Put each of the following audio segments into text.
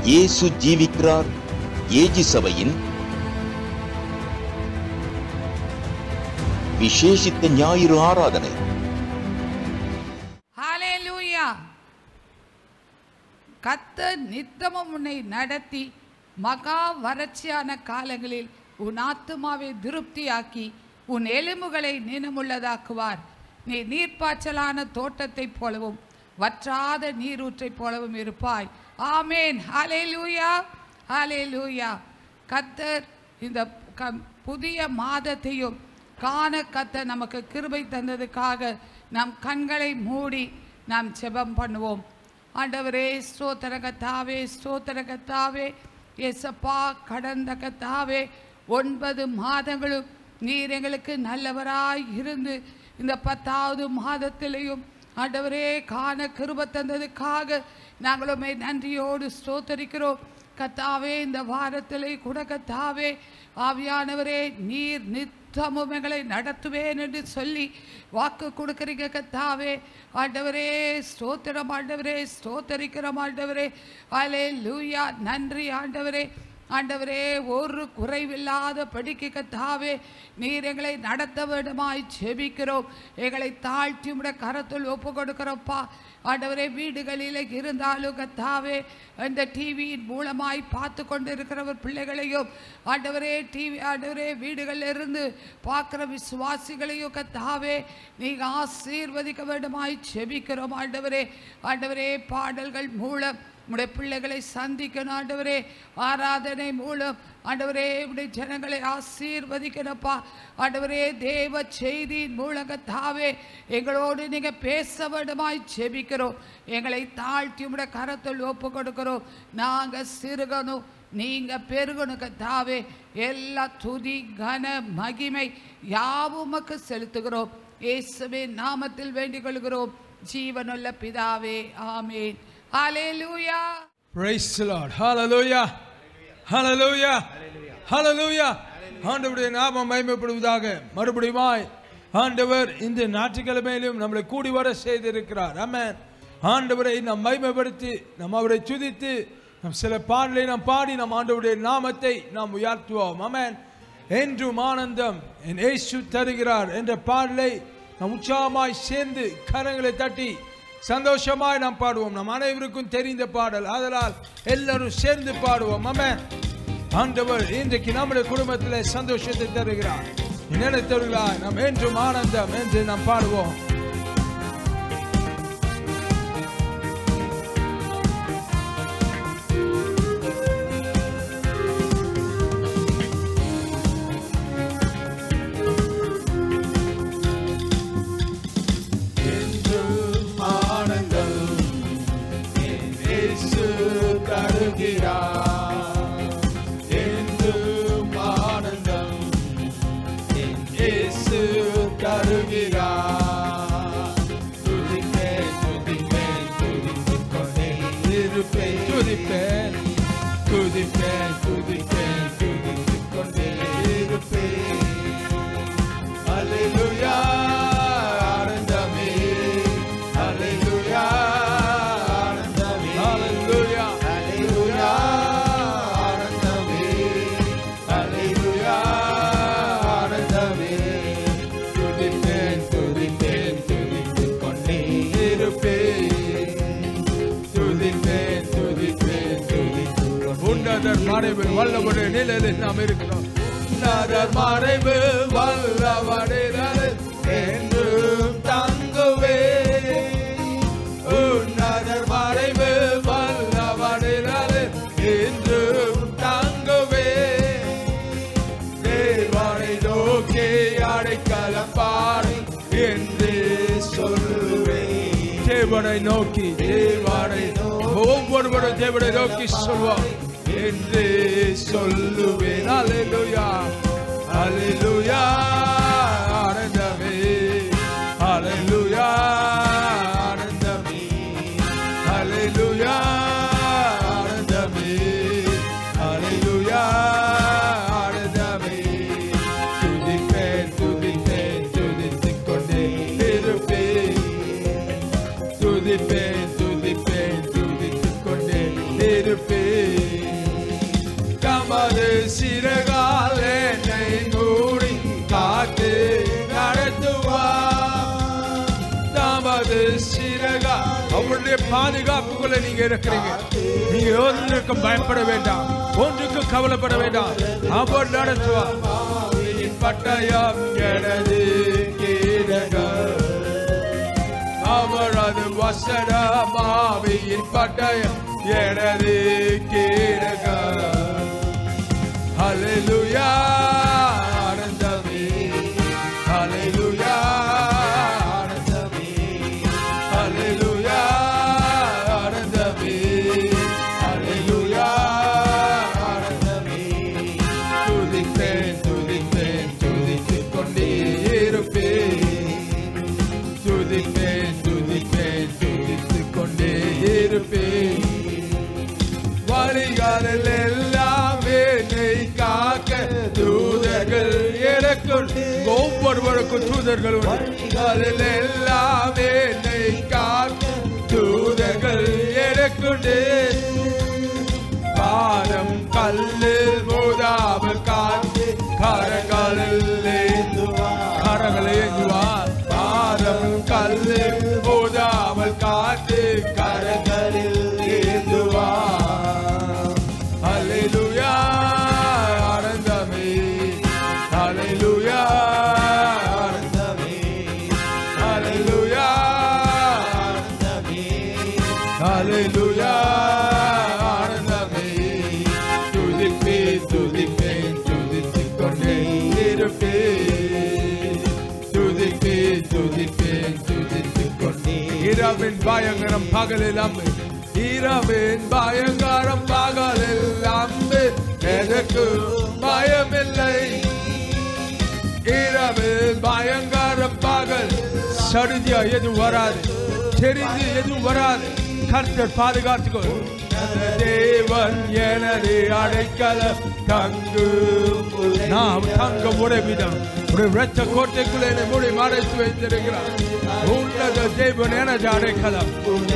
இயேசு ஜீவிக்கிறார் ஏஜி சபையின் விசேஷித்த ஞாயிறு ஆராதனை ஹalleluya கர்த்தர் நித்தமும் உன்னை நடத்தி மகா வறட்சியான காலங்களில் உன் ஆத்துமாவை திருப்தியாக்கி உன் எலும்புகளை நினமுள்ளதாக்குவார் நீ நீர்ப்பாய்ச்சலான தோட்டத்தைப் போலவும் வற்றாத நீரூற்றைப் போலவும் இருப்பாய் ஆமேன் ஹalleluya ஹalleluya கர்த்தர் இந்த க- புதிய மாதத்தையும் காண கர்த்தர் நமக்கு கிருபை தந்ததுக்காக நம் கண்களை மூடி நாம் ஜெபம் பண்ணுவோம் ஆண்டவரே ஸ்தோத்திர கத்தாவே ஸ்தோத்திர கத்தாவே ஏசப்பா கடந்த கத்தாவே ஒன்பது மாதங்களும் நீர் எங்களுக்கு நல்லவராய் இருந்து இந்த பத்தாவது மாதத்திலையும் ஆண்டவரே காண கிருபை தந்ததுக்காக நாங்களுமே நன்றியோடு ஸ்தோத்தரிக்கிறோம் கத்தாவே இந்த வாரத்திலே கூட கத்தாவே ஆவியானவரே நீர் நித்தமும் எங்களை நடத்துவேன் என்று சொல்லி வாக்கு கொடுக்குறீங்க கத்தாவே ஆண்டவரே ஸ்தோத்திரம் ஆண்டவரே ஸ்தோத்தரிக்கிறோம் ஆண்டவரே அலே லூயா நன்றி ஆண்டவரே ஆண்டவரே ஒரு குறைவில்லாத படிக்க கத்தாவே நீர் எங்களை நடத்த வேண்டுமாய் செபிக்கிறோம் எங்களை தாழ்த்தி உடைய கரத்தில் ஒப்பு கொடுக்கிறோம்ப்பா ஆண்டவரே வீடுகளில் இருந்தாலும் கத்தாவே இந்த டிவியின் மூலமாய் பார்த்து கொண்டு இருக்கிறவர் பிள்ளைகளையும் ஆண்டவரே டிவி ஆண்டவரே வீடுகளில் இருந்து பார்க்குற விசுவாசிகளையும் கத்தாவே நீங்கள் ஆசீர்வதிக்க வேண்டுமாய் செபிக்கிறோம் ஆண்டவரே ஆண்டவரே பாடல்கள் மூலம் உடைய பிள்ளைகளை சந்திக்கணும் ஆண்டவரே ஆராதனை மூலம் ஆண்டவரே உடைய ஜனங்களை ஆசீர்வதிக்கணும்ப்பா ஆண்டவரே தேவ செய்தியின் மூலகத்தாவே எங்களோடு நீங்க பேச வேண்டுமாய் ஜெபிக்கிறோம் எங்களை தாழ்த்தி உடைய கரத்தில் ஒப்பு கொடுக்கிறோம் நாங்க சிறுகணும் நீங்க பெருகணும் கத்தாவே எல்லா துதி கன மகிமை யாவுமக்கு செலுத்துகிறோம் இயேசுவின் நாமத்தில் வேண்டிக் கொள்கிறோம் ஜீவனுள்ள பிதாவே ஆமேன் ஹalleluya Praise the Lord. Hallelujah. Hallelujah. Hallelujah. ஆண்டவருடைய நாமம் மகிமைப்படுவதாக மறுபடியுமாய் ஆண்டவர் இந்த ஞாயிற்றுக்கிழமையிலும் நம்மளை கூடி வர செய்திருக்கிறார் ஆமென் ஆண்டவரை நாம் மகிமைப்படுத்தி நாம் அவரை துதித்து நம் சில பாடலை நாம் பாடி நம் ஆண்டவருடைய நாமத்தை நாம் உயர்த்துவோம் ஆமென் என்றும் ஆனந்தம் என் இயேசு தருகிறார் என்ற பாடலை நாம் உற்சாகமாய் சேர்ந்து கரங்களை தட்டி சந்தோஷமாய் நாம் பாடுவோம் நம் அனைவருக்கும் தெரிந்த பாடல் ஆதலால் எல்லாரும் சேர்ந்து பாடுவோம் ஆமென் ஆண்டவர் இன்றைக்கு நம்முடைய குடும்பத்தில் சந்தோஷத்தை தருகிறார் நினைத்தவர்களாய் நாம் என்றும் ஆனந்தம் என்று நாம் பாடுவோம் என்றும் ஆனந்தம் என் இயேசு தருகிறார் என்றும் ஆனந்தம் என் இயேசு தருகிறார் துதிப்பேன் துதிப்பேன் துதித்துக் கொண்டே இருப்பேன் துதிப்பேன் துதிப்பேன் துதிப்பேன் துதித்துக் கொண்டே இருப்பேன் Hallelujah, ஆனந்தமே. Hallelujah, ஆனந்தமே. Hallelujah, hallelujah, ஆனந்தமே. Hallelujah, ஆனந்தமே. துதிப்பேன், துதிப்பேன், துதித்துக் கொண்டே இருப்பேன். துதிப்பேன், துதிப்பேன், துதித்துக் கொண்டே உன்னதர் மறைவில் வல்லவருடைய நிழலில் நாம் இருக்கிறோம் உன்னதர் மறைவு வல்லவரில் என்றும் தங்குவே உன்னதர் மறைவு வல்லவரில் என்றும் தங்குவே தேவனை நோக்கி அடைக்கலம் பாடி என்று சொல்லுவேன் தேவனை நோக்கி தேவனை ஒவ்வொருவரும் தேவனை நோக்கி சொல்வார் என்று சொல்லுவேன் அலையிலுயா அலையிலுயா ஆனந்தமே அலையிலுயா ஆனந்தமே அலையிலுயா ஆனந்தமே அலையிலுயா ஆனந்தமே துதிப்பேன் துதிப்பேன் துதித்துக் கொண்டே இருப்பேன் துதிப்பேன் துதிப்பேன் துதித்துக் கொண்டே இருப்பேன் அவருடைய பாதுகாப்புக்குள்ள நீங்க இருக்கிறீங்க நீங்க ஒன்றுக்கும் பயப்பட வேண்டாம் ஒன்றுக்கு கவலைப்பட வேண்டாம் அவர் நடத்துவார் ஆவியின் பட்டயம் எனது கீழகம் அவரது வசனம் ஆவியின் பட்டயம் எனது கீழகம் ஹalleluya ஆனந்தமே ஹalleluya ஆனந்தமே ஹalleluya ஆனந்தமே ஹalleluya ஆனந்தமே துதிப்பேன் துதிப்பேன் துதித்துக் கொண்டே இருப்பேன் துதிப்பேன் துதிப்பேன் துதித்துக் கொண்டே இருப்பேன் வழிகளில் எல்லாம் என்னை காக்க தூதர்கள் எனக்குள் ஒவ்வொருவருக்கும் தூதர்கள் உண்டு. வழிகளில் எல்லாம் என்னை காக்க தூதர்கள் எனக்குண்டு பாரம் கல்லில் மோதாமல் காத்து கரங்களில் ஏந்துவார் கரங்களை ஏந்துவார் பாரம் கல்லில் மோதாமல் காத்து கரங்களில் ஏந்துவார் ஹalleluya ஆனந்தமே ஹalleluya ஆனந்தமே ஹalleluya ஆனந்தமே ஹalleluya ஆனந்தமே துதிப்பேன் துதிப்பேன் துதித்துக் கொண்டே இருப்பேன் துதிப்பேன் துதிப்பேன் துதித்துக் கொண்டே இரவின் பயங்கரம் பகலில் அம்பு இரவின் பயங்கரம் பகலில் அம்பு எதற்கு பயமில்லை இரவில் பயங்கரம் பகல் சடுதியா எதுவும் வராது தெரிந்து எதுவும் வராது கர்த்தர் பாதுகாத்துக்கோ தேவன் எனது அடைக்கலம் தங்கு நாம் தங்க உறவிடம் ஒரு இரத்த கோட்டைக்குள்ளே என்னை மூடி மறைத்து வைத்திருக்கிறார் உன்னத தேவன் எனது அடைக்கலம்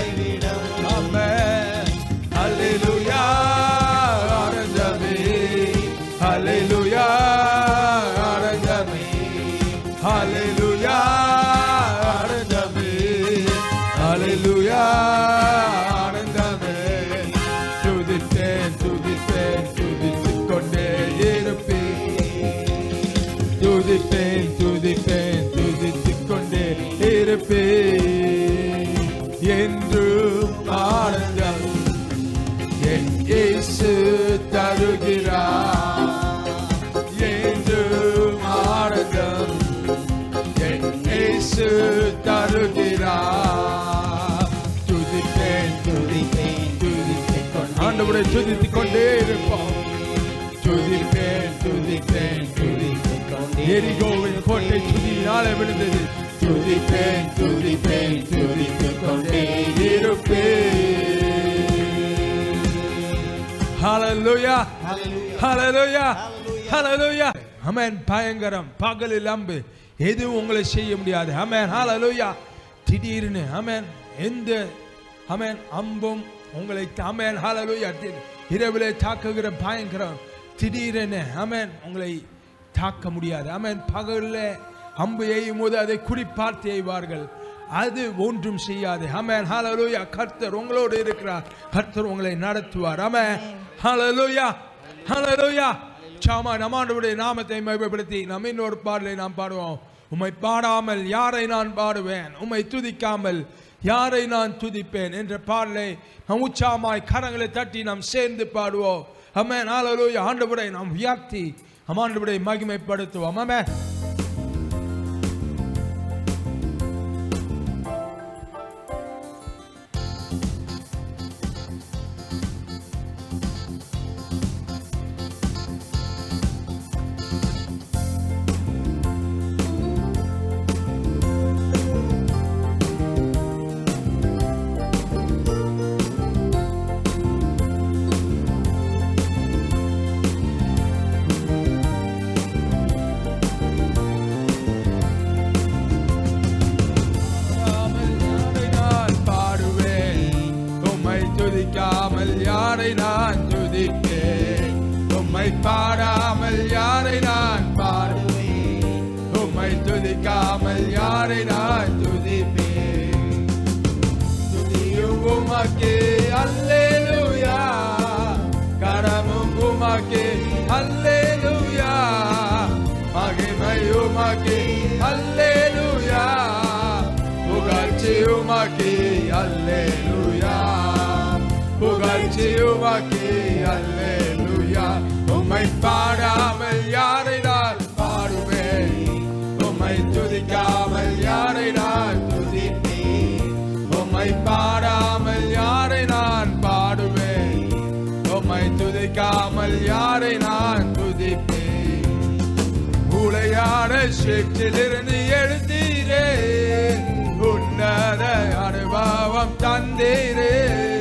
ஆமென். அல்லேலூயா ஆனந்தமே அல்லேலூயா ஆனந்தமே அல்லேலூயா ஆனந்தமே அல்லேலூயா ஆனந்தமே துதிப்பேன் துதிப்பேன் துதித்துக் கொண்டே இருப்பேன் துதிப்பேன் துதிப்பேன் துதித்துக் கொண்டே இருப்பேன் என்றும் ஆனந்தம் என் இயேசு தருகிறார் என்றும் ஆனந்தம் என் இயேசு தருகிறார் துதிப்பேன் துதிப்பேன் துதித்துக் கொண்டே ஆண்டவரை துதித்துக் கொண்டே இருப்போம் துதிப்பேன் துதிப்பேன் துதித்துக் கொண்டே எரிகோவின் கோட்டை துதியினாலே விழுந்தது துதிப்பேன் துதிப்பேன் துதித்துக் கொண்டே இருப்பேன் ஹalleluya ஹalleluya ஹalleluya ஆமென் பயங்கரம் பகலில் அம்பு எதுவும் உங்களை செய்ய முடியாது ஆமென் ஹalleluya திடீர்னு ஆமென் எந்த ஆமென் அம்பும் உங்களை ஆமென் ஹalleluya இரவிலே தாக்குகிற பயங்கரம் திடீரென ஆமென் உங்களை தாக்க முடியாது ஆமென் பகல்ல அம்பு எய்யும் போது அதை குறிப்பார்த்து எய்வார்கள் அது ஒன்றும் செய்யாது ஆமென் ஹalleluya கர்த்தர் உங்களோடு இருக்கிறார் கர்த்தர் உங்களை நடத்துவார் ஆமென் ஹalleluya ஹalleluya சாமா நம்மாண்டவருடைய நாமத்தை மகிமைப்படுத்தி நம்ம இன்னொரு பாடலை நாம் பாடுவோம் உம்மை பாடாமல் யாரை நான் பாடுவேன் உம்மை துதிக்காமல் யாரை நான் துதிப்பேன் என்ற பாடலை நாம் உச்சாமாய் கரங்களை தட்டி நாம் சேர்ந்து பாடுவோம் அம்மேன் ஹalleluya ஆண்டவரை நாம் உயர்த்தி அம்மாண்டவரை மகிமைப்படுத்துவோம் ஆமென் துதிக்காமல் யாரை நான் துதிப்பேன் உம்மை பாடாமல் யாரை நான் பாடுவேன் உம்மை துதிக்காமல் யாரை நான் துதிப்பேன் துதியோடு உமாக்கே அல்லேலூயா கரமும் உமாக்கே அல்லேலூயா மகிமை உமாக்கே அல்லேலூயா புகழ்ச்சி உமாக்கே அல்லேலூயா புகழ்ச்சி உமாக்கே அல்லேலூயா உம்மை பாடாமல் யாரை நான் பாடுவேன் உம்மை துதிக்காமல் யாரை நான் துதிப்பேன் உம்மை பாடாமல் யாரை நான் பாடுவேன் உம்மை துதிக்காமல் யாரை நான் துதிப்பேன் உளையான சேற்றிலிருந்து எழுந்தீரே உன்னத அனுபவம் தந்தீரே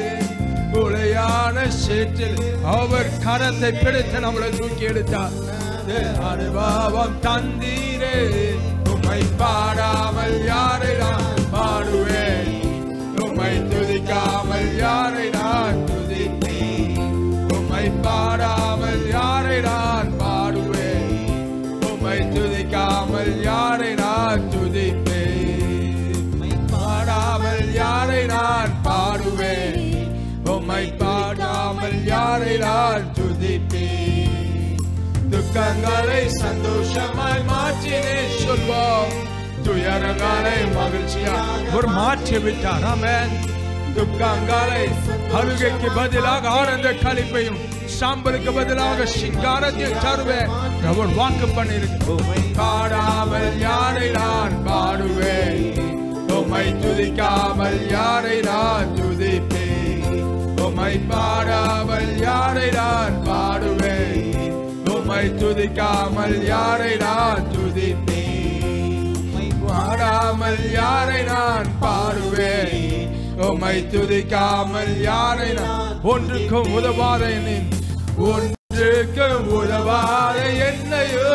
உளையான சேற்றில் அவர் கரத்தை பிடித்து நம்மளை தூக்கி எடுத்தார் அனுபவம் தந்தீரே உம்மை பாடாமல் யாரை நான் பாடுவேன் உம்மை துதிக்காமல் யாரை நான் துதிப்பேன் உம்மை பாடாமல் யாரை நான் பாடுவேன் உம்மை துதிக்காமல் யாரை நான் துதிப்பேன் உம்மை பாடாமல் யாரை நான் பாடுவேன் உம்மை பாடாமல் யாரை நான் துதிப்பேன் துக்கங்களை சந்தோஷமாய் மாற்றினே சொல்வோம் துயரங்களை மகிழ்ச்சியாக ஒரு மாற்றி விட்டார் ஆமென் துக்கங்களை அழுகைக்கு பதிலாக ஆனந்த கழிப்பையும் சாம்பலுக்கு பதிலாக சிங்காரத்தையும் தருவேன் அவர் வாக்கு பண்ணிருக்கு பாடாமல் யாரை நான் பாடுவேன் உம்மை துதிக்காமல் யாரை நான் துதிப்பேன் உம்மை பாடாமல் யாரை நான் பாடுவேன் உம்மை துதிக்காமல் யாரை நான் துதிப்பேன் உம்மை பாடாமல் யாரை நான் பாடுவேன் உம்மை துதிக்காமல் யாரை நான் ஒன்றுக்கும் உதவாத என்னை ஒன்றுக்கும் உதவாத என்னையோ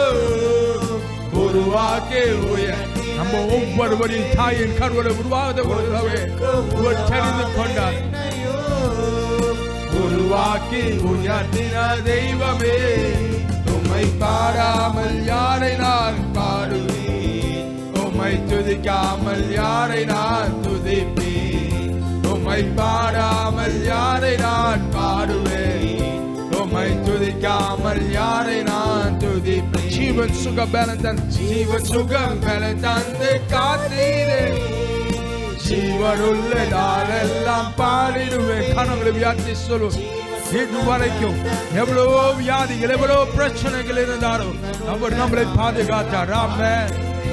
உருவாக்கி உயர் நம்ம ஒவ்வொருவரின் தாயின் கருவலை உருவாத பொழுதவே அவர் தெரிந்து கொண்டார் உருவாக்கி உயர்த்தின தெய்வமே உம்மை பாடாமல் யாரை நான் பாடுவேன் உம்மை துதிக்காமல் யாரை நான் துதிப்பேன் உம்மை பாடாமல் யாரை நான் பாடுவேன் உம்மை துதிக்காமல் யாரை நான் துதிப்பேன் ஜீவன் சுக பலன் தன் ஜீவன் சுகம் பலன் தந்து காத்தீரே ஜீவனுள்ள நாளெல்லாம் பாடிடுவேன் கணவங்களை வியாதி சொல்லும் இது வரைக்கும் எவ்வளவோ வியாதிகள் எவ்வளவோ பிரச்சனைகள் இருந்தாலும் அவர் நம்மளை பாதுகாத்தார் ஆமென்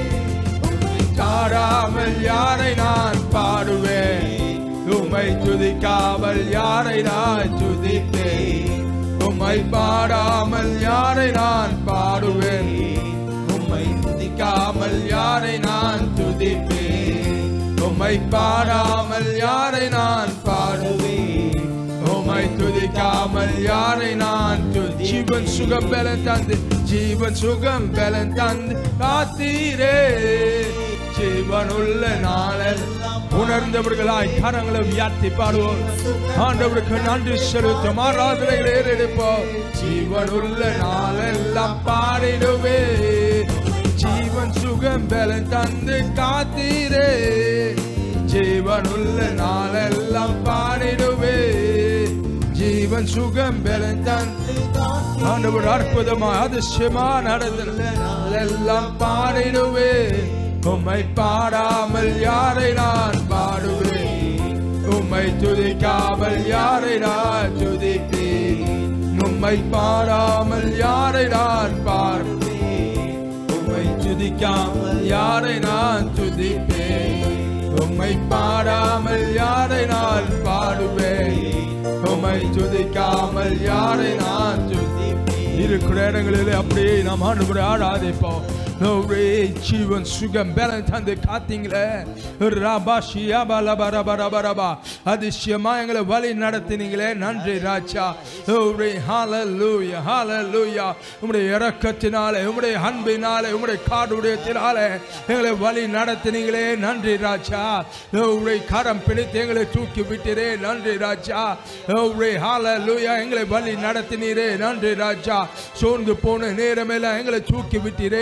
தாராமல் யாரை நான் பாடுவேன் உம்மை துதிக்காமல் யாரை நான் துதிப்பேன் உம்மை பாடாமல் யாரை நான் பாடுவேன் உம்மை துதிக்காமல் யாரை நான் துதிப்பேன் உம்மை பாடாமல் யாரை நான் பாடுவேன் உம்மை துதிக்காமல் யாரை நான் துதி ஜீவன் சுகம் பலன் தந்து ஜீவன் சுகம் பலன் தந்து காத்தீரே ஜீவனுள்ள நாளெல்லாம் உணர்ந்தவர்களாய் கரங்களை வியாத்தி பாடுவோம் ஆண்டவருக்கு நன்றி செலுத்தும் ஆராதனைகளை ஏறெடுப்போம் ஜீவனுள்ள நாளெல்லாம் பாடிடுவே ஜீவன் சுகம் பலன் தந்து காத்தீரே ஜீவனுள்ள நாளெல்லாம் பாடிடுவே ஜீவன் சுகம் பலன் தந்து ஆண்டவர் அற்புதமா அதிசயமா நடந்தது எல்லாம் பாடிடுவே உம்மை பாடாமல் யாரை நான் பாடுவேன் உம்மை துதிக்காமல் யாரை நான் துதிப்பேன் உம்மை பாடாமல் யாரை நான் பாடுவேன் உம்மை துதிக்காமல் யாரை நான் துதிப்பேன் உம்மை பாடாமல் யாரை நான் பாடுவேன் உம்மை துதிக்காமல் யாரை நான் துதிப்பேன் இருக்கிற இடங்களிலே அப்படியே நாம் ஆண்டு ஆராதிப்போம் ஒரே ஜீவன் சுகம் பலன் தந்து காத்தீங்களே ரபா ஷியாபா லபா ரபா ரபா ரபா அதிசயமா எங்களை வழி நடத்தினீங்களே நன்றி ராஜா ஒரே ஹalleluya ஹalleluya உம்முடைய இரக்கத்தினாலே உம்முடைய அன்பினாலே உம்முடைய காடுடையத்தினாலே எங்களை வழி நடத்தினீங்களே நன்றி ராஜா ஒரே கரம் பிடித்து எங்களை தூக்கி விட்டீரே நன்றி ராஜா ஒரே ஹalleluya எங்களை வழி நடத்தினீரே நன்றி ராஜா சோர்ந்து போன நேரமெல்லாம் எங்களை தூக்கி விட்டீரே நன்றி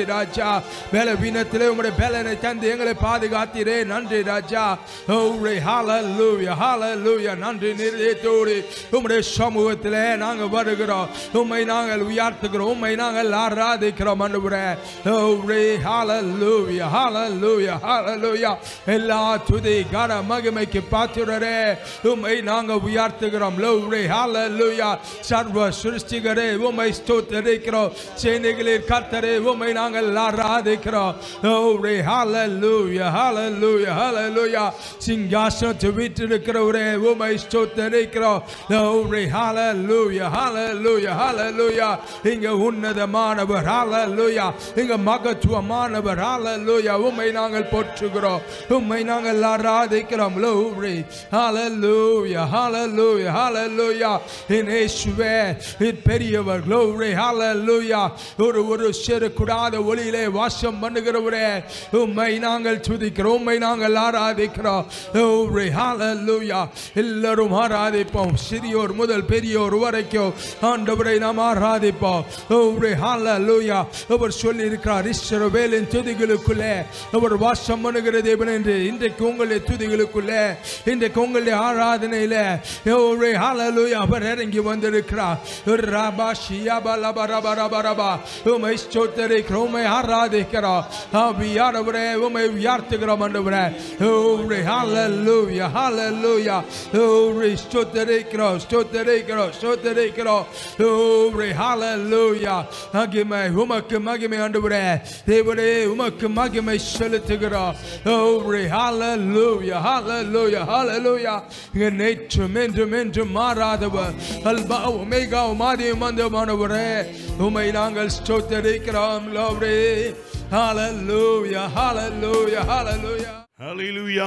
ராஜா பலவீனத்திலே உம்முடைய பலனை தந்து எங்களை பாதுகாத்தீரே நன்றி ராஜா ஓரே ஹalleluya ஹalleluya நன்றி நிறுத்தோடு உம்முடைய சமூகத்திலே நாங்கள் வருகிறோம் உம்மை நாங்கள் உயர்த்துகிறோம் உம்மை நாங்கள் ஆராதிக்கிறோம் அன்றுபுரே ஓரே ஹalleluya ஹalleluya ஹalleluya எல்லா துதி கன மகிமைக்கு பாத்துறரே உம்மை நாங்கள் உயர்த்துகிறோம் லோரே ஹalleluya சர்வ சிருஷ்டிகரே உம்மை ஸ்தோத்திரிக்கிறோம் சேனைகளில் கர்த்தரே உம்மை நாங்கள் ஆராதிக்கிறோம் ஓரே ஹalleluya ஹalleluya ஹalleluya சிங்காசனத்தில் வீற்றிருக்கிறவரே உம்மை ஸ்தோத்திரிக்கிறோம் ஓரே ஹalleluya ஹalleluya ஹalleluya இங்க உன்னதமானவர் ஹalleluya இங்க மகத்துவமானவர் ஹalleluya உம்மை நாங்கள் போற்றுகிறோம் உம்மை நாங்கள் ஆராதிக்கிறோம் லோரே ஹalleluya ஹalleluya ஹalleluya என் இயேசுவே என் பெரியவர் glory hallelujah ஒரு ஒரு சேரக்கூடாத ஒளியிலே வாசம் பண்ணுகிறவரே உம்மை நாங்கள் துதிக்கிறோம் உம்மை நாங்கள் ஆராதிக்கிறோம் glory hallelujah எல்லாரும் ஆராதிப்போம் சிறியோர் முதல் பெரியோர் வரைக்கும் ஆண்டவரை நாம் ஆராதிப்போம் glory hallelujah அவர் சொல்லி இருக்கிறார் இஸ்ரவேலின் துதிகளுக்குள்ளே அவர் வாசம் பண்ணுகிற தேவன் என்று இன்றைக்கு உங்களுடைய துதிகளுக்குள்ளே இன்றைக்கு உங்களுடைய ஆராதனையில glory hallelujah அவர் இறங்கி வந்திருக்கிறார் ரபா ஷியாபா லபா ரபா ரபா ரபா உமை ஸ்தோத்தரிக்கிறோம் உமை ஆராதிக்கிறோம் ஆவியானவரே உமை உயர்த்துகிறோம் ஆண்டவரே ஓரே ஹalleluya ஹalleluya ஓரே ஸ்தோத்தரிக்கிறோம் ஸ்தோத்தரிக்கிறோம் ஸ்தோத்தரிக்கிறோம் ஓரே ஹalleluya மகிமை உமக்கு மகிமை ஆண்டவரே தேவனே உமக்கு மகிமை செலுத்துகிறோம் ஓரே ஹalleluya ஹalleluya ஹalleluya இங்க நேற்றும் என்றும் என்றும் மாறாதவர் அல்பா ஒமேகா மாதியும் வந்தமானவரே உமை நாங்கள் ஸ்தோத்தரிக்கிறோம் லோரே ஹalleluya ஹalleluya ஹalleluya ஹalleluya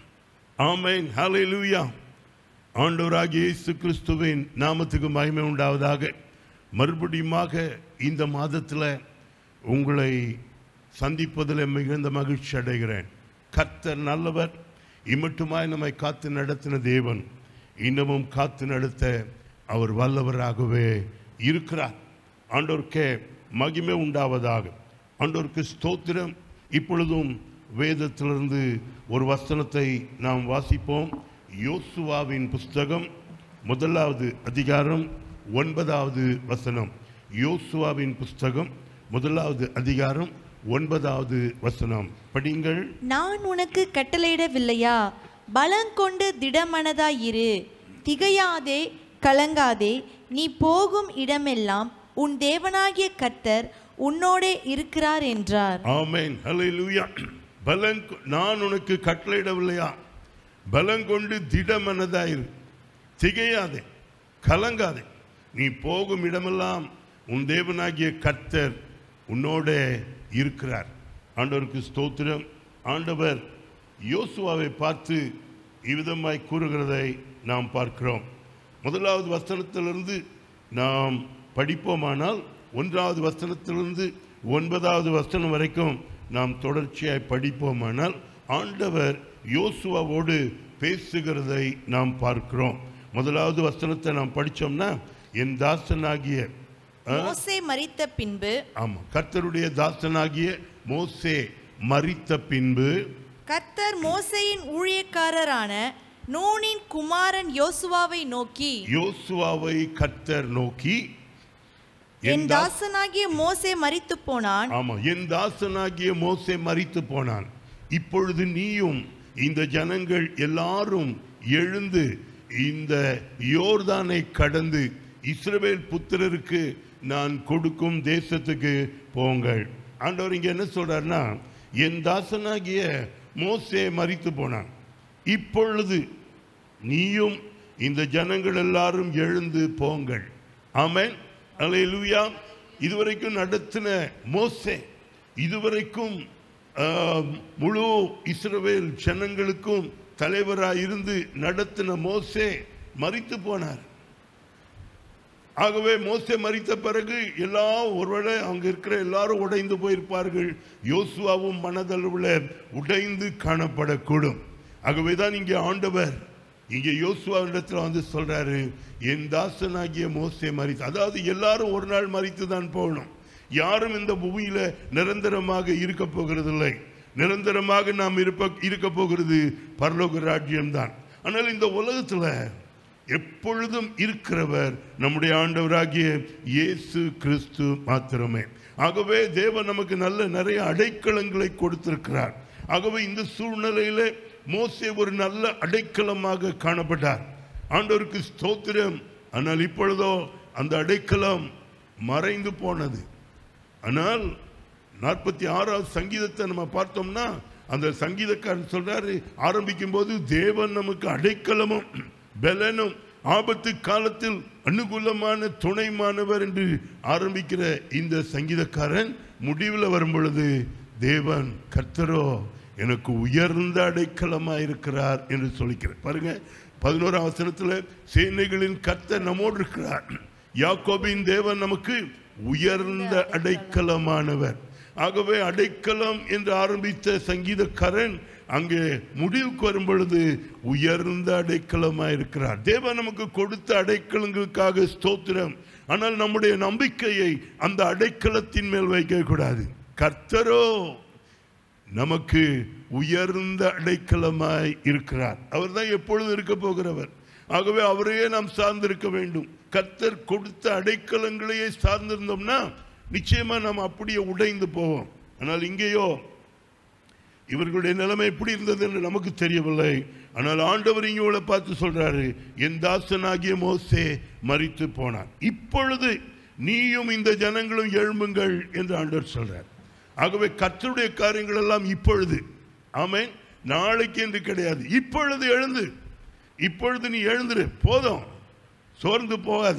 ஆமென் ஹalleluya ஆண்டவராகிய இயேசு கிறிஸ்துவின் நாமத்துக்கு மகிமை உண்டாவதாக மறுபடியுமாக இந்த மாதத்தில் உங்களை சந்திப்பதில் மிகுந்த மகிழ்ச்சி அடைகிறேன் கர்த்தர் நல்லவர் இம்மட்டுமாய் நம்மை காத்து நடத்தின தேவன் இன்னமும் காத்து நடத்த அவர் வல்லவராகவே இருக்கிறார் ஆண்டோருக்கே மகிமை உண்டாவதாக ஆண்டோருக்கு ஸ்தோத்திரம் இப்பொழுதும் வேதத்திலிருந்து ஒரு வசனத்தை நாம் வாசிப்போம் யோசுவாவின் புஸ்தகம் முதலாவது அதிகாரம் ஒன்பதாவது வசனம் யோசுவாவின் புஸ்தகம் முதலாவது அதிகாரம் ஒன்பதாவது வசனம் படிங்கள் நான் உனக்கு கட்டளையிடவில்லையா பலங்கொண்டு திடமனதாயிரு திகையாதே கலங்காதே நீ போகும் இடமெல்லாம் உன் தேவனாகிய கர்த்தர் உன்னோடே இருக்கிறார் என்றார் ஆமென் ஹalleluya பலன் கொ- நான் உனக்கு கட்டளையிடவில்லையா பலங்கொண்டு திடமனதாயிரு திகையாதே கலங்காதே நீ போகும் இடமெல்லாம் உன் தேவனாகிய கர்த்தர் உன்னோட இருக்கிறார் ஆண்டவருக்கு ஸ்தோத்திரம் ஆண்டவர் யோசுவாவை பார்த்து இவ்விதமாய் கூறுகிறதை நாம் பார்க்கிறோம் முதலாவது வசனத்திலிருந்து நாம் படிப்போமானால் ஒன்றாவது வசனத்திலிருந்து ஒன்பதாவது வசனம் வரைக்கும் நாம் தொடர்ச்சியாய் படிப்போமானால் ஆண்டவர் யோசுவாவோடு பேசுகிறதை நாம் பார்க்கிறோம் முதலாவது வசனத்தை நாம் படிச்சோம்னா என் தாசனாகிய ஆ, மோசே மரித்த பின்பு ஆமா கர்த்தருடைய தாசனாகிய மோசே மரித்த பின்பு கர்த்தர் மோசேயின் ஊழியக்காரரான நூனின் குமாரன் யோசுவாவை நோக்கி யோசுவாவை கர்த்தர் நோக்கி என் தா- தாசனாகிய மோசே மரித்து போனான் ஆமா என் தாசனாகிய மோசே மரித்து போனான் இப்பொழுது நீயும் இந்த ஜனங்கள் எல்லாரும் எழுந்து இந்த யோர்தானை கடந்து இஸ்ரவேல் புத்திரருக்கு நான் கொடுக்கும் தேசத்துக்கு போங்கள் ஆண்டவர் இங்க என்ன சொல்றாருன்னா என் தாசனாகிய மோசே மரித்து போனான் இப்பொழுது நீயும் இந்த ஜனங்கள் எல்லாரும் எழுந்து போங்கள் ஆமென் அல்லேலூயா இதுவரைக்கும் நடத்தின மோசே இதுவரைக்கும் ஆம், முழு இஸ்ரவேல் ஜனங்களுக்கும் தலைவராய் இருந்து நடத்தின மோசே மரித்து போனார் ஆகவே மோசே மரித்த பிறகு எல்லாம் ஒருவேளை அங்க இருக்கிற எல்லாரும் உடைந்து போயிருப்பார்கள் யோசுவாவும் மனதளவில் உடைந்து காணப்படக்கூடும் ஆகவே தான் இங்கே ஆண்டவர் இங்கே யோசுவாவிடத்தில் வந்து சொல்றாரு என் தாசனாகிய மோசே மரித்து அதாவது எல்லாரும் ஒரு நாள் மரித்து தான் போகணும் யாரும் இந்த பூமியில நிரந்தரமாக இருக்க போகிறதில்லை நிரந்தரமாக நாம் இருப்ப இருக்க போகிறது பரலோக ராஜ்யம்தான் ஆனால் இந்த உலகத்துல எப்பொழுதும் இருக்கிறவர் நம்முடைய ஆண்டவராகிய இயேசு கிறிஸ்து மாத்திரமே ஆகவே தேவன் நமக்கு நல்ல நிறைய அடைக்கலங்களை கொடுத்திருக்கிறார் ஆகவே இந்த சூழ்நிலையில மோசே ஒரு நல்ல அடைக்கலமாக காணப்பட்டார் ஆண்டவருக்கு ஸ்தோத்திரம் ஆனால் இப்பொழுதோ அந்த அடைக்கலம் மறைந்து போனது ஆனால் நாற்பத்தி ஆறாவது சங்கீதத்தை நம்ம பார்த்தோம்னா அந்த சங்கீதக்காரன் சொல்றாரு ஆரம்பிக்கும் போது தேவன் நமக்கு அடைக்கலமும் பலனும் ஆபத்து காலத்தில் அனுகூலமான துணைமானவர் என்று ஆரம்பிக்கிற இந்த சங்கீதக்காரன் முடிவில் வரும் பொழுது தேவன் கர்த்தரோ எனக்கு உயர்ந்த அடைக்கலமா இருக்கிறார் என்று சொல்லிக்கிறார் பாருங்க பதினோராம் வசனத்துல சேனைகளின் கர்த்தர் நம்மோடு இருக்கிறார் யாக்கோபின் தேவன் நமக்கு உயர்ந்த அடைக்கலமானவர் ஆகவே அடைக்கலம் என்று ஆரம்பித்த சங்கீதக்காரன் அங்கே முடிவுக்கு வரும் பொழுது உயர்ந்த அடைக்கலமாக இருக்கிறார் தேவன் நமக்கு கொடுத்த அடைக்கலங்களுக்காக ஸ்தோத்திரம் ஆனால் நம்முடைய நம்பிக்கையை அந்த அடைக்கலத்தின் மேல் வைக்க கூடாது கர்த்தரோ நமக்கு உயர்ந்த அடைக்கலமாய் இருக்கிறார் அவர் தான் எப்பொழுதும் இருக்க போகிறவர் ஆகவே அவரையே நாம் சார்ந்திருக்க வேண்டும் கர்த்தர் கொடுத்த அடைக்கலங்களையே சார்ந்திருந்தோம்னா நிச்சயமா நாம் அப்படியே உடைந்து போவோம் ஆனால் இங்கேயோ இவர்களுடைய நிலைமை எப்படி இருந்தது என்று நமக்கு தெரியவில்லை ஆனால் ஆண்டவர் இங்கே பார்த்து சொல்றாரு என் தாசனாகிய மோசே மரித்து போனான் இப்பொழுது நீயும் இந்த ஜனங்களும் எழும்புங்கள் என்று ஆண்டவர் சொல்றார் ஆகவே கர்த்தருடைய காரியங்கள் எல்லாம் இப்பொழுது ஆமென் நாளைக்கு என்று கிடையாது இப்பொழுது எழுந்து இப்பொழுது நீ எழுந்துரு போதும் சோர்ந்து போகாத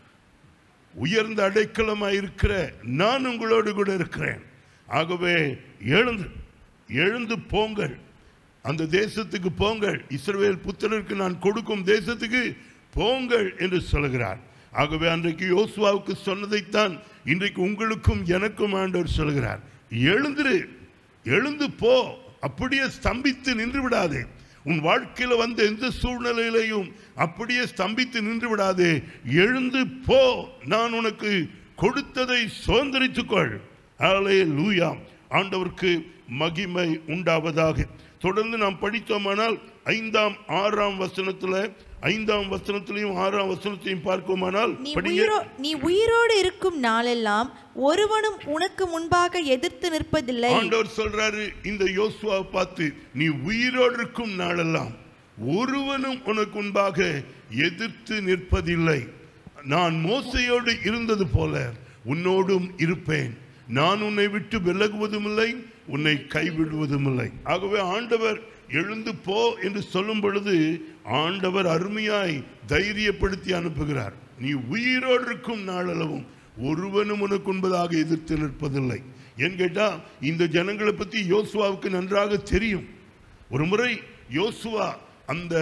உயர்ந்த அடைக்கலமாய் இருக்கிற நான் உங்களோடு கூட இருக்கிறேன் ஆகவே எழுந்து எழுந்து போங்கள் அந்த தேசத்துக்கு போங்கள் இஸ்ரவேல் புத்திரருக்கு நான் கொடுக்கும் தேசத்துக்கு போங்கள் என்று சொல்கிறார் ஆகவே அன்றைக்கு யோசுவாவுக்கு சொன்னதைத்தான் இன்றைக்கு உங்களுக்கும் எனக்கும் ஆண்டவர் சொல்கிறார் எழுந்துரு எழுந்து போ அப்படியே ஸ்தம்பித்து நின்று விடாதே உன் வாழ்க்கையில வந்த எந்த சூழ்நிலையிலையும் அப்படியே ஸ்தம்பித்து நின்று விடாதே எழுந்து போ நான் உனக்கு கொடுத்ததை சுதந்திரித்துக்கொள் ஹாலே லூயா ஆண்டவருக்கு மகிமை உண்டாவதாக தொடர்ந்து நாம் படித்தோமானால் ஐந்தாம் ஆறாம் வசனத்துல ஐந்தாம் வசனத்திலையும் ஆறாம் வசனத்தையும் பார்க்குமானால் நீ படிங்க உயிரோ நீ உயிரோடு இருக்கும் நாளெல்லாம் ஒருவனும் உனக்கு முன்பாக எதிர்த்து நிற்பதில்லை ஆண்டவர் சொல்றாரு இந்த யோசுவாவை பார்த்து நீ உயிரோடு இருக்கும் நாளெல்லாம் ஒருவனும் உனக்கு முன்பாக எதிர்த்து நிற்பதில்லை நான் மோசையோடு இருந்தது போல உன்னோடும் இருப்பேன் நான் உன்னை விட்டு விலகுவதும் இல்லை உன்னை கைவிடுவதும் இல்லை ஆகவே ஆண்டவர் எழுந்து போ என்று சொல்லும் பொழுது ஆண்டவர் அருமையாய் தைரியப்படுத்தி அனுப்புகிறார் நீ உயிரோடு இருக்கும் நாளளவும் ஒருவனும் உனக்கு உண்பதாக எதிர்த்து நிற்பதில்லை ஏன் கேட்டா இந்த ஜனங்களை பத்தி யோசுவாவுக்கு நன்றாக தெரியும் ஒரு முறை யோசுவா அந்த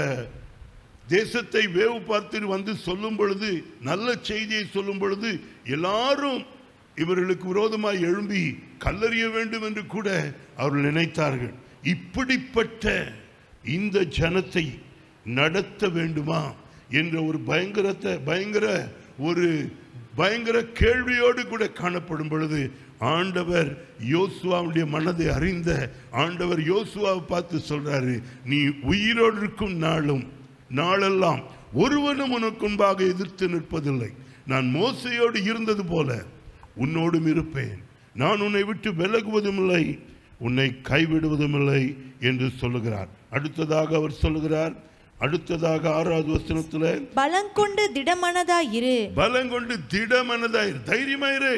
தேசத்தை வேவு பார்த்து வந்து சொல்லும் பொழுது நல்ல செய்தியை சொல்லும் பொழுது எல்லாரும் இவர்களுக்கு விரோதமாய் எழும்பி கல்லறிய வேண்டும் என்று கூட அவர்கள் நினைத்தார்கள் இப்படிப்பட்ட இந்த ஜனத்தை நடத்த வேண்டுமா என்ற ஒரு பயங்கரத்தை பயங்கர ஒரு பயங்கர கேள்வியோடு கூட காணப்படும் பொழுது ஆண்டவர் யோசுவாவுடைய மனதை அறிந்த ஆண்டவர் யோசுவாவை பார்த்து சொல்றாரு நீ உயிரோடு இருக்கும் நாளும் நாளெல்லாம் ஒருவனும் உனக்கு முன்பாக எதிர்த்து நிற்பதில்லை நான் மோசையோடு இருந்தது போல உன்னோடும் இருப்பேன் நான் உன்னை விட்டு விலகுவதும் இல்லை உன்னை கைவிடுவதும் இல்லை என்று சொல்லுகிறார் அடுத்ததாக அவர் சொல்லுகிறார் அடுத்ததாக ஆறாவது வசனத்துல பலங்கொண்டு திடமனதாய் இரு பலங்கொண்டு திடமனதாயிரு தைரியமாயிரு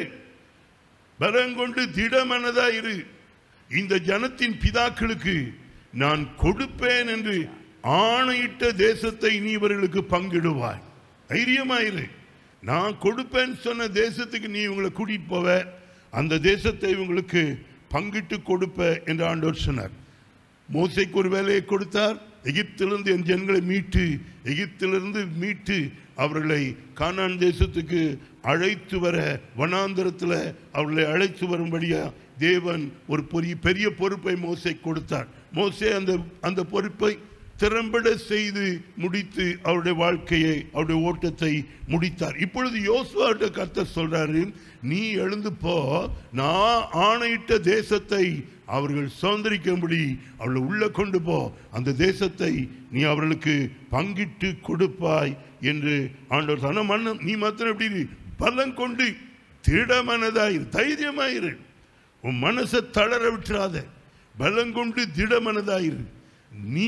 பலங்கொண்டு திடமனதாயிரு இந்த ஜனத்தின் பிதாக்களுக்கு நான் கொடுப்பேன் என்று ஆணையிட்ட தேசத்தை நீ இவர்களுக்கு பங்கிடுவாய் தைரியமாயிரு நான் கொடுப்பேன்னு சொன்ன தேசத்துக்கு நீ இவங்களை கூட்டிட்டு போவ அந்த தேசத்தை இவங்களுக்கு பங்கிட்டு கொடுப்ப என்று ஆண்டவர் சொன்னார் மோசைக்கு ஒரு வேலையை கொடுத்தார் எகிப்திலிருந்து என் ஜனங்களை மீட்டு எகிப்திலிருந்து மீட்டு அவர்களை கானான் தேசத்துக்கு அழைத்து வர வனாந்தரத்தில் அவர்களை அழைத்து வரும்படியா தேவன் ஒரு பெரிய பெரிய பொறுப்பை மோசை கொடுத்தார் மோசே அந்த அந்த பொறுப்பை திறம்பட செய்து முடித்து அவருடைய வாழ்க்கையை அவருடைய ஓட்டத்தை முடித்தார் இப்பொழுது யோசுவாட்ட கர்த்தர் சொல்றாரு நீ எழுந்து போ நான் ஆணையிட்ட தேசத்தை அவர்கள் சுதந்திரிக்கும்படி அவளை உள்ள கொண்டு போ அந்த தேசத்தை நீ அவர்களுக்கு பங்கிட்டு கொடுப்பாய் என்று ஆண்டவர் சொன்ன மன்னன் நீ மாத்திரம் எப்படி இரு? பலம் கொண்டு திடமனதாயிரு தைரியமாயிரு உன் மனசை தளர விட்டுறாத பலம் கொண்டு திடமனதாயிரு நீ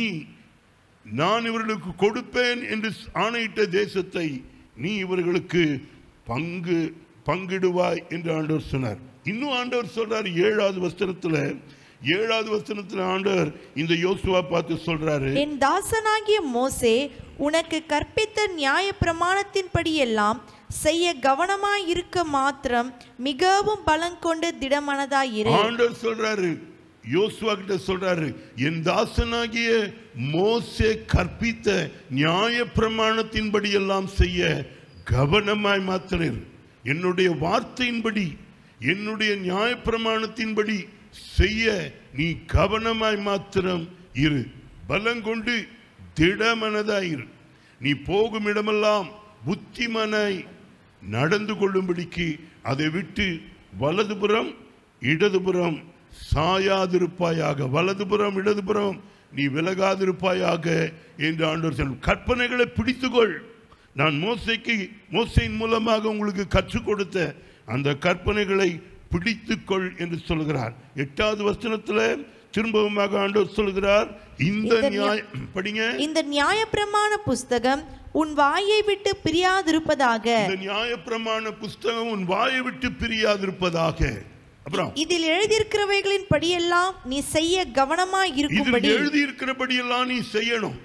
நான் இவர்களுக்கு கொடுப்பேன் என்று ஆணையிட்ட தேசத்தை நீ இவர்களுக்கு பங்கு பங்கிடுவாய் என்று ஆண்டவர் சொன்னார் இன்னும் ஆண்டவர் சொல்றாரு ஏழாவது வஸ்திரத்துல ஏழாவது வஸ்திரத்துல ஆண்டவர் இந்த யோசுவா பார்த்து சொல்றாரு என் தாசனாகிய மோசே உனக்கு கற்பித்த நியாய பிரமாணத்தின்படியெல்லாம் செய்ய கவனமாய் இருக்க மாத்திரம் மிகவும் பலங்கொண்டு திடமனதாயிரு ஆண்டவர் சொல்றாரு யோசுவா கிட்ட சொல்றாரு என் தாசனாகிய மோசே கற்பித்த நியாய பிரமாணத்தின்படி எல்லாம் செய்ய கவனமாய் மாத்திரம் இரு. என்னுடைய வார்த்தையின்படி என்னுடைய நியாய பிரமாணத்தின்படி செய்ய நீ கவனமாய் மாத்திரம் இரு பலங்கொண்டு திடமனதாயிரு நீ போகும் இடமெல்லாம் புத்திமனாய் நடந்து கொள்ளும்படிக்கு அதை விட்டு வலதுபுறம் இடதுபுறம் சாயாதிருப்பாயாக வலதுபுறம் இடதுபுறம் நீ விலகாதிருப்பாயாக என்று ஆண்டவர் சொல் கற்பனைகளை பிடித்துக்கொள் நான் மோசைக்கு மோசையின் மூலமாக உங்களுக்கு கற்றுக் கொடுத்த அந்த கற்பனைகளை பிடித்துக்கொள் என்று சொல்கிறார் எட்டாவது வசனத்துல திரும்பவுமாக ஆண்டவர் சொல்கிறார் இந்த இந்த நியாய படிங்க இந்த நியாய பிரமாண புஸ்தகம் உன் வாயை விட்டு பிரியாதிருப்பதாக இந்த நியாயப்பிரமாண புஸ்தகம் உன் வாயை விட்டு பிரியாதிருப்பதாக அப்புறம் இதில் எழுதியிருக்கிறவைகளின் படியெல்லாம் நீ செய்ய கவனமாய் இதில் இருக்கும்படி எழுதி இருக்கிறபடியெல்லாம் நீ செய்யணும்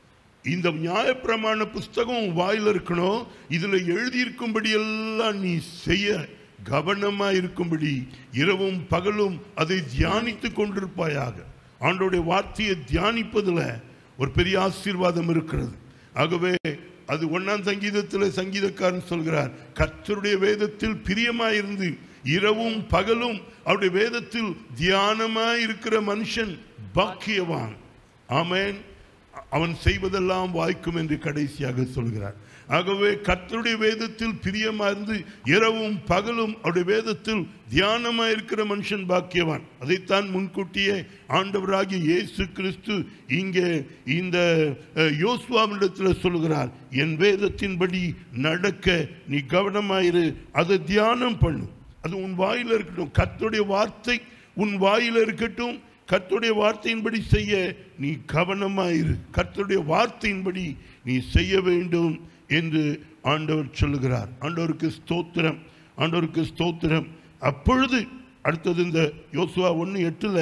இந்த நியாயப்பிரமாண புஸ்தகம் உன் வாயில இருக்கணும் இதுல எழுதி இருக்கும்படி எல்லாம் நீ செய்ய கவனமா இருக்கும்படி இரவும் பகலும் அதை தியானித்து கொண்டிருப்பாயாக ஆண்டோடைய வார்த்தையை தியானிப்பதுல ஒரு பெரிய ஆசீர்வாதம் இருக்கிறது ஆகவே அது ஒன்னாம் சங்கீதத்தில் சங்கீதக்காரன் சொல்கிறார் கர்த்தருடைய வேதத்தில் பிரியமாயிருந்து இரவும் பகலும் அவருடைய வேதத்தில் தியானமாய் இருக்கிற மனுஷன் பாக்கியவான் ஆமென் அவன் செய்வதெல்லாம் வாய்க்கும் என்று கடைசியாக சொல்கிறார் ஆகவே கர்த்தருடைய வேதத்தில் பிரியமா இருந்து இரவும் பகலும் அவருடைய வேதத்தில் தியானமா இருக்கிற மனுஷன் பாக்கியவான் அதைத்தான் முன்கூட்டியே ஆண்டவராகிய இயேசு கிறிஸ்து இங்கே இந்த அஹ், யோசுவாவினிடத்தில் சொல்கிறார் என் வேதத்தின்படி நடக்க நீ கவனமாயிரு அதை தியானம் பண்ணு அது உன் வாயில இருக்கட்டும் கர்த்தருடைய வார்த்தை உன் வாயில இருக்கட்டும் கர்த்தருடைய வார்த்தையின்படி செய்ய நீ கவனமாயிரு கர்த்தருடைய வார்த்தையின்படி நீ செய்ய வேண்டும் என்று ஆண்டவர் சொல்லுகிறார் ஆண்டவருக்கு ஸ்தோத்திரம் ஆண்டவருக்கு ஸ்தோத்திரம் அப்பொழுது அடுத்தது இந்த யோசுவா ஒன்று எட்டில்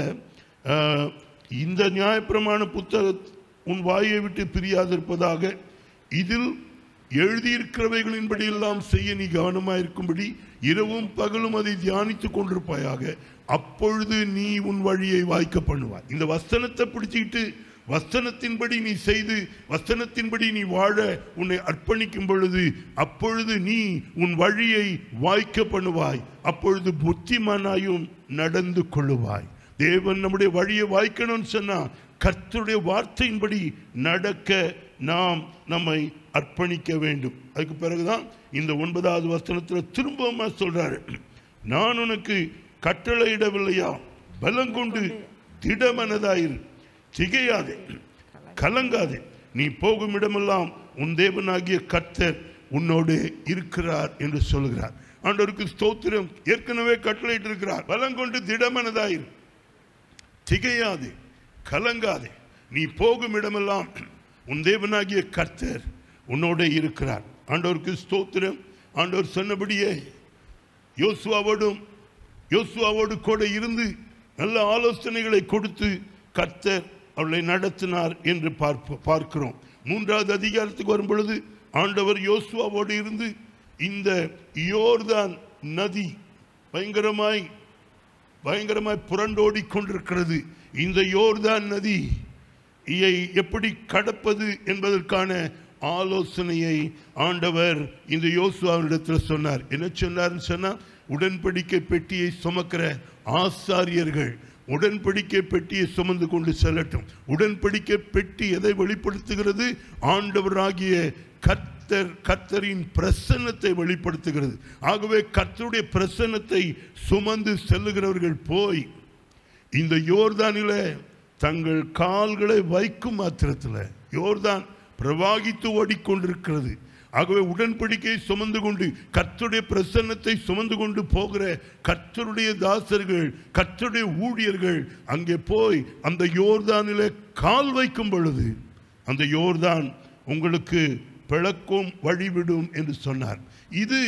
இந்த நியாயப்பிரமாண புத்தக உன் வாயை விட்டு பிரியாதிருப்பதாக இதில் எழுதியிருக்கிறவைகளின்படி எல்லாம் செய்ய நீ கவனமாக இருக்கும்படி இரவும் பகலும் அதை தியானித்துக் கொண்டிருப்பாயாக அப்பொழுது நீ உன் வழியை வாய்க்க பண்ணுவாய் இந்த வசனத்தை பிடிச்சிக்கிட்டு வசனத்தின்படி நீ செய்து வசனத்தின்படி நீ வாழ உன்னை அர்ப்பணிக்கும் பொழுது அப்பொழுது நீ உன் வழியை வாய்க்க பண்ணுவாய் அப்பொழுது புத்திமானாயும் நடந்து கொள்ளுவாய் தேவன் நம்முடைய வழியை வாய்க்கணும்னு சொன்னா கர்த்தருடைய வார்த்தையின்படி நடக்க நாம் நம்மை அர்ப்பணிக்க வேண்டும் அதுக்கு பிறகுதான் இந்த ஒன்பதாவது வசனத்தில் திரும்பவும் சொல்றாரு நான் உனக்கு கட்டளையிடவில்லையா பலங்கொண்டு திடமனதாயிரு திகையாதே கலங்காதே நீ போகும் இடமெல்லாம் உன் தேவனாகிய கர்த்தர் உன்னோடு இருக்கிறார் என்று சொல்கிறார் ஆண்டவருக்கு ஸ்தோத்திரம் ஏற்கனவே கட்டளையிட்டு இருக்கிறார் பலங்கொண்டு திடமனதாயிரு திகையாதே கலங்காதே நீ போகும் இடமெல்லாம் உன் தேவனாகிய கர்த்தர் உன்னோட இருக்கிறார் ஆண்டவருக்கு ஸ்தோத்திரம் ஆண்டவர் சொன்னபடியே யோசுவாவோடும் யோசுவாவோடு கூட இருந்து நல்ல ஆலோசனைகளை கொடுத்து கர்த்தர் அவளை நடத்தினார் என்று பார்ப்ப பார்க்கிறோம் மூன்றாவது அதிகாரத்துக்கு வரும் பொழுது ஆண்டவர் யோசுவாவோடு இருந்து இந்த யோர்தான் நதி பயங்கரமாய் பயங்கரமாய் புரண்டோடி கொண்டிருக்கிறது இந்த யோர்தான் நதி இதை எப்படி கடப்பது என்பதற்கான ஆலோசனையை ஆண்டவர் இந்த யோசுவாவினிடத்தில் சொன்னார் என்ன சொன்னார்னு சொன்னா உடன்படிக்கை பெட்டியை சுமக்கிற ஆசாரியர்கள் உடன்படிக்கை பெட்டியை சுமந்து கொண்டு செல்லட்டும் உடன்படிக்கை பெட்டி எதை வெளிப்படுத்துகிறது ஆண்டவராகிய கர்த்தர் கர்த்தரின் பிரசன்னத்தை வெளிப்படுத்துகிறது ஆகவே கர்த்தருடைய பிரசன்னத்தை சுமந்து செல்லுகிறவர்கள் போய் இந்த யோர்தானில தங்கள் கால்களை வைக்கும் மாத்திரத்தில் யோர்தான் பிரவாகித்து ஓடிக்கொண்டிருக்கிறது ஆகவே உடன்படிக்கையை சுமந்து கொண்டு கர்த்தருடைய பிரசன்னத்தை சுமந்து கொண்டு போகிற கர்த்தருடைய தாசர்கள் கர்த்தருடைய ஊழியர்கள் அங்கே போய் அந்த யோர்தானிலே கால் வைக்கும் பொழுது அந்த யோர்தான் உங்களுக்கு பிளக்கும் வழிவிடும் என்று சொன்னார் இது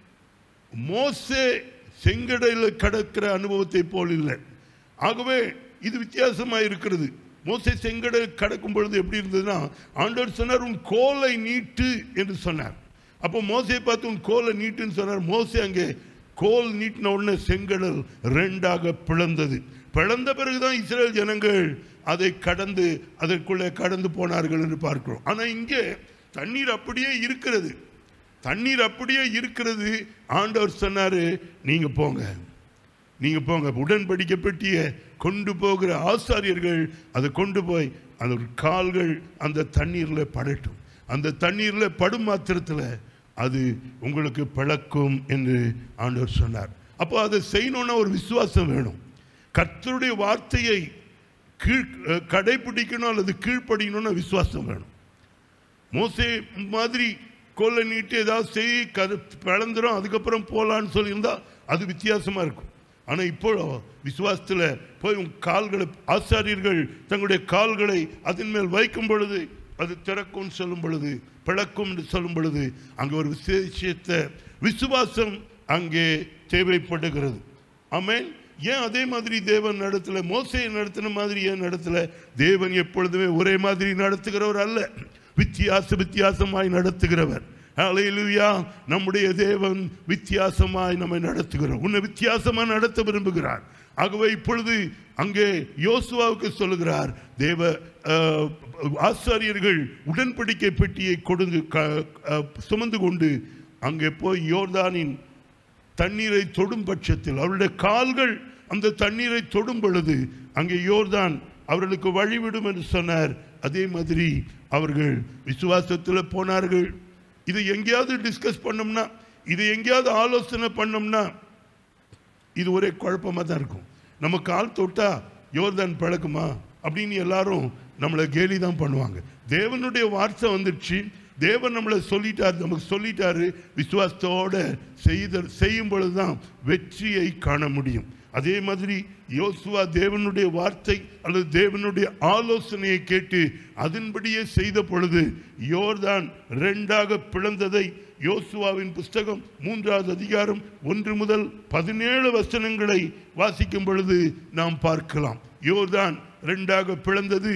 மோசே செங்கடலில் கடக்கிற அனுபவத்தை போல் இல்லை ஆகவே இது வித்தியாசமாக இருக்கிறது மோசே செங்கடல் கடக்கும் பொழுது எப்படி இருந்ததுன்னா ஆண்டவர் சொன்னார் உன் கோலை நீட்டு என்று சொன்னார் அப்போ மோசே பார்த்து உன் கோலை நீட்டுன்னு சொன்னார் மோசே அங்கே கோல் நீட்டின உடனே செங்கடல் ரெண்டாக பிளந்தது பிளந்த பிறகுதான் இஸ்ரேல் ஜனங்கள் அதை கடந்து அதற்குள்ளே கடந்து போனார்கள் என்று பார்க்கிறோம் ஆனால் இங்கே தண்ணீர் அப்படியே இருக்கிறது தண்ணீர் அப்படியே இருக்கிறது ஆண்டவர் சொன்னாரு நீங்க போங்க நீங்க போங்க உடன்படிக்கை பெட்டிய கொண்டு போகிற ஆசாரியர்கள் அதை கொண்டு போய் அந்த கால்கள் அந்த தண்ணீர்ல படட்டும் அந்த தண்ணீர்ல படும் மாத்திரத்தில் அது உங்களுக்கு பழக்கும் என்று ஆண்டவர் சொன்னார் அப்போ அதை செய்யணும்னா ஒரு விசுவாசம் வேணும் கர்த்தருடைய வார்த்தையை கீழ் கடைபிடிக்கணும் அல்லது கீழ்ப்படிக்கணும்னா விசுவாசம் வேணும் மோசே மாதிரி கோலை நீட்டு ஏதாவது செய் கரு பிளந்துரும் அதுக்கப்புறம் போகலான்னு சொல்லியிருந்தா அது வித்தியாசமாக இருக்கும் ஆனால் இப்போ விசுவாசத்தில் போய் உன் கால்களை ஆசாரியர்கள் தங்களுடைய கால்களை அதன் மேல் வைக்கும் பொழுது அது திறக்கும்னு சொல்லும் பொழுது பிளக்கும் என்று சொல்லும் பொழுது அங்கே ஒரு விசேஷத்த விசுவாசம் அங்கே தேவைப்படுகிறது ஆமென் ஏன் அதே மாதிரி தேவன் நடத்தல மோசையை நடத்தின மாதிரி ஏன் நடத்தல தேவன் எப்பொழுதுமே ஒரே மாதிரி நடத்துகிறவர் அல்ல வித்தியாச வித்தியாசமாய் நடத்துகிறவர் ஹalleluya நம்முடைய தேவன் வித்தியாசமாய் நம்மை நடத்துகிறார் உன்னை வித்தியாசமா நடத்த விரும்புகிறார் ஆகவே இப்பொழுது அங்கே யோசுவாவுக்கு சொல்லுகிறார் தேவ அஹ், ஆசாரியர்கள் உடன்படிக்கை பெட்டியை கொடுங்க க- அஹ், சுமந்து கொண்டு அங்கே போய் யோர்தானின் தண்ணீரை தொடும் பட்சத்தில் அவருடைய கால்கள் அந்த தண்ணீரை தொடும் பொழுது அங்கே யோர்தான் அவர்களுக்கு வழிவிடும் என்று சொன்னார் அதே மாதிரி அவர்கள் விசுவாசத்தில் போனார்கள் இதை எங்கேயாவது டிஸ்கஸ் பண்ணோம்னா இதை எங்கேயாவது ஆலோசனை பண்ணோம்னா இது ஒரே குழப்பமாக தான் இருக்கும் நம்ம கால் தொட்டா யோர்தான் பழக்குமா அப்படின்னு எல்லாரும் நம்மளை கேலி தான் பண்ணுவாங்க தேவனுடைய வார்த்தை வந்துடுச்சு தேவன் நம்மளை சொல்லிட்டார் நமக்கு சொல்லிட்டாரு விசுவாசத்தோட செய்த செய்யும் பொழுது தான் வெற்றியை காண முடியும் அதே மாதிரி யோசுவா தேவனுடைய வார்த்தை அல்லது தேவனுடைய ஆலோசனையை கேட்டு அதன்படியே செய்த பொழுது யோர்தான் ரெண்டாக பிளந்ததை யோசுவாவின் புஸ்தகம் மூன்றாவது அதிகாரம் ஒன்று முதல் பதினேழு வசனங்களை வாசிக்கும் பொழுது நாம் பார்க்கலாம் யோர்தான் ரெண்டாக பிளந்தது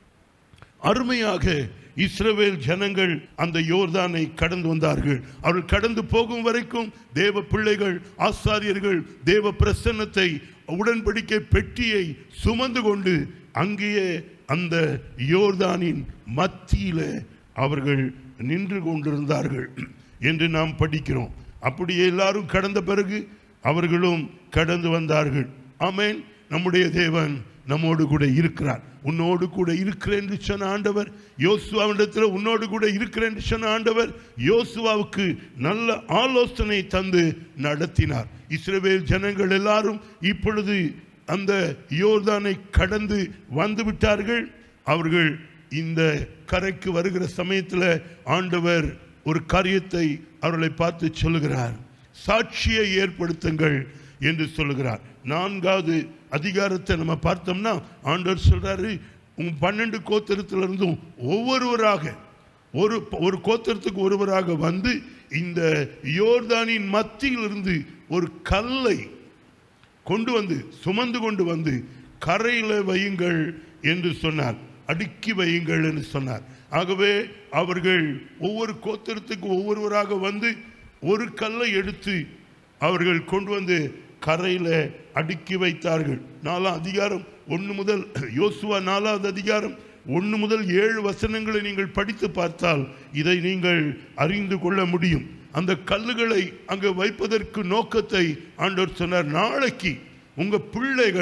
அருமையாக இஸ்ரவேல் ஜனங்கள் அந்த யோர்தானை கடந்து வந்தார்கள் அவர்கள் கடந்து போகும் வரைக்கும் தேவ பிள்ளைகள் ஆசாரியர்கள் தேவ பிரசன்னத்தை உடன்படிக்கை பெட்டியை சுமந்து கொண்டு அங்கேயே அந்த யோர்தானின் மத்தியில அவர்கள் நின்று கொண்டிருந்தார்கள் என்று நாம் படிக்கிறோம் அப்படியே எல்லாரும் கடந்த பிறகு அவர்களும் கடந்து வந்தார்கள் ஆமென் நம்முடைய தேவன் நம்மோடு கூட இருக்கிறார் உன்னோடு கூட இருக்கிறேன் என்று சொன்ன ஆண்டவர் யோசுவாவிடத்தில் உன்னோடு கூட இருக்கிறேன் என்று சொன்ன ஆண்டவர் யோசுவாவுக்கு நல்ல ஆலோசனை தந்து நடத்தினார் இஸ்ரவேல் ஜனங்கள் எல்லாரும் இப்பொழுது அந்த யோர்தானை கடந்து வந்து விட்டார்கள் அவர்கள் இந்த கரைக்கு வருகிற சமயத்தில் ஆண்டவர் ஒரு காரியத்தை அவர்களை பார்த்து சொல்லுகிறார் சாட்சியை ஏற்படுத்துங்கள் என்று சொல்லுகிறார் நான்காவது அதிகாரத்தை நம்ம பார்த்தோம்னா ஆண்டவர் சொல்றாரு உங்க பன்னெண்டு கோத்திரத்திலிருந்தும் ஒவ்வொருவராக ஒரு ஒரு கோத்திரத்துக்கு ஒருவராக வந்து இந்த யோர்தானின் மத்தியிலிருந்து ஒரு கல்லை கொண்டு வந்து சுமந்து கொண்டு வந்து கரையில வையுங்கள் என்று சொன்னார் அடுக்கி வையுங்கள் என்று சொன்னார் ஆகவே அவர்கள் ஒவ்வொரு கோத்திரத்துக்கு ஒவ்வொருவராக வந்து ஒரு கல்லை எடுத்து அவர்கள் கொண்டு வந்து கரையில அடுக்கி வைத்தார்கள் நாலாம் அதிகாரம் ஒன்று முதல் யோசுவா நாலாவது அதிகாரம் ஒன்று முதல் ஏழு வசனங்களை நீங்கள் படித்து பார்த்தால் இதை நீங்கள் அறிந்து கொள்ள முடியும் அந்த கல்லுகளை அங்கே வைப்பதற்கு நோக்கத்தை ஆண்டவர் சொன்னார் நாளைக்கு உங்க பிள்ளைகள்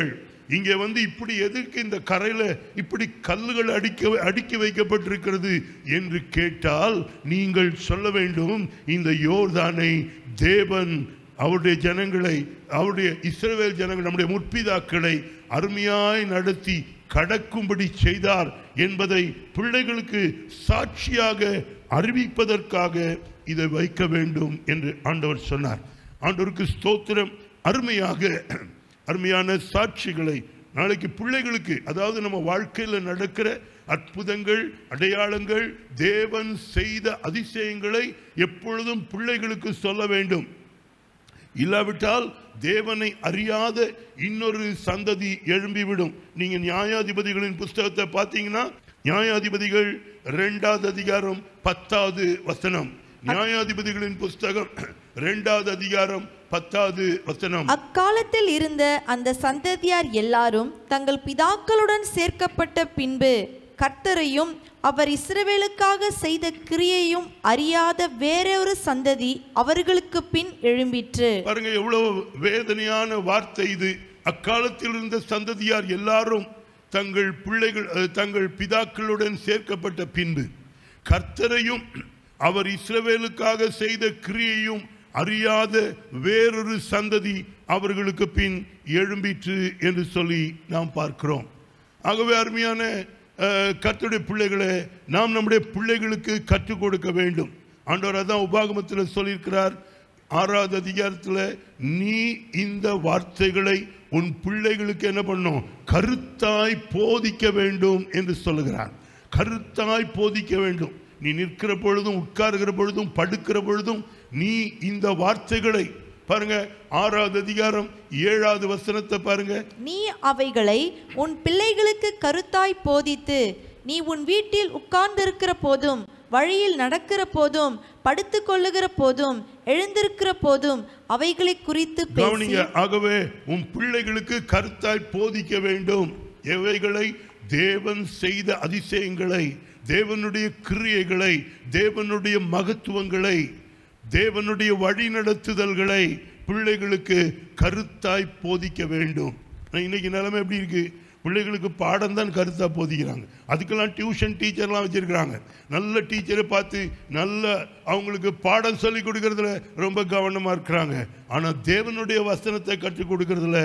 இங்கே வந்து இப்படி எதற்கு இந்த கரையில இப்படி கல்லுகள் அடிக்க அடுக்கி வைக்கப்பட்டிருக்கிறது என்று கேட்டால் நீங்கள் சொல்ல வேண்டும் இந்த யோர்தானை தேவன் அவருடைய ஜனங்களை அவருடைய இஸ்ரவேல் ஜனங்கள் நம்முடைய முற்பிதாக்களை அருமையாய் நடத்தி கடக்கும்படி செய்தார் என்பதை பிள்ளைகளுக்கு சாட்சியாக அறிவிப்பதற்காக இதை வைக்க வேண்டும் என்று ஆண்டவர் சொன்னார் ஆண்டவருக்கு ஸ்தோத்திரம் அருமையாக அருமையான சாட்சிகளை நாளைக்கு பிள்ளைகளுக்கு அதாவது நம்ம வாழ்க்கையில் நடக்கிற அற்புதங்கள் அடையாளங்கள் தேவன் செய்த அதிசயங்களை எப்பொழுதும் பிள்ளைகளுக்கு சொல்ல வேண்டும் இல்லாவிட்டால் தேவனை அறியாத இன்னொரு சந்ததி எழும்பிவிடும் நீங்க நியாயாதிபதிகளின் புஸ்தகத்தை பார்த்தீங்கன்னா நியாயாதிபதிகள் இரண்டாவது அதிகாரம் பத்தாவது வசனம் நியாயாதிபதிகளின் புஸ்தகம் இரண்டாவது அதிகாரம் பத்தாவது வசனம் அக்காலத்தில் இருந்த அந்த சந்ததியார் எல்லாரும் தங்கள் பிதாக்களுடன் சேர்க்கப்பட்ட பின்பு கர்த்தரையும் அவர் இஸ்ரவேலுக்காக செய்த கிரியையும் அறியாத வேறொரு சந்ததி அவர்களுக்கு பின் எழும்பிற்று பாருங்க எவ்வளவு வேதனையான வார்த்தை இது அக்காலத்தில் இருந்த சந்ததியார் எல்லாரும் தங்கள் பிள்ளைகள் அஹ், தங்கள் பிதாக்களுடன் சேர்க்கப்பட்ட பின்பு கர்த்தரையும் அவர் இஸ்ரவேலுக்காக செய்த கிரியையும் அறியாத வேறொரு சந்ததி அவர்களுக்கு பின் எழும்பிற்று என்று சொல்லி நாம் பார்க்கிறோம் ஆகவே அருமையான அஹ், கர்த்தருடைய பிள்ளைகளை நாம் நம்முடைய பிள்ளைகளுக்கு கற்றுக் கொடுக்க வேண்டும் ஆண்டவர் அதான் உபாகமத்தில் சொல்லியிருக்கிறார் ஆறாவது அதிகாரத்தில் நீ இந்த வார்த்தைகளை உன் பிள்ளைகளுக்கு என்ன பண்ணும் கருத்தாய் போதிக்க வேண்டும் என்று சொல்லுகிறார் கருத்தாய் போதிக்க வேண்டும் நீ நிற்கிற பொழுதும் உட்காருகிற பொழுதும் படுக்கிற பொழுதும் நீ இந்த வார்த்தைகளை பாருங்க ஆறாவது அதிகாரம் ஏழாவது வசனத்தை பாருங்க நீ அவைகளை உன் பிள்ளைகளுக்கு கருத்தாய் போதித்து நீ உன் வீட்டில் உட்கார்ந்திருக்கிற போதும் வழியில் நடக்கிற போதும் படுத்து கொள்ளுகிற போதும் எழுந்திருக்கிற போதும் அவைகளை குறித்து பேசி கவனிங்க ஆகவே உன் பிள்ளைகளுக்கு கருத்தாய் போதிக்க வேண்டும் எவைகளை தேவன் செய்த அதிசயங்களை தேவனுடைய கிரியைகளை தேவனுடைய மகத்துவங்களை தேவனுடைய வழிநடத்துதல்களை பிள்ளைகளுக்கு கருத்தாய் போதிக்க வேண்டும் ஆனா இன்னைக்கு நிலைமை எப்படி இருக்கு பிள்ளைகளுக்கு பாடம் தான் கருத்தா போதிக்கிறாங்க அதுக்கெல்லாம் டியூஷன் டீச்சர்லாம் வச்சிருக்கிறாங்க நல்ல டீச்சரை பார்த்து நல்ல அவங்களுக்கு பாடம் சொல்லி கொடுக்கறதுல ரொம்ப கவனமா இருக்கிறாங்க ஆனா தேவனுடைய வசனத்தை கற்றுக் கொடுக்கறதுல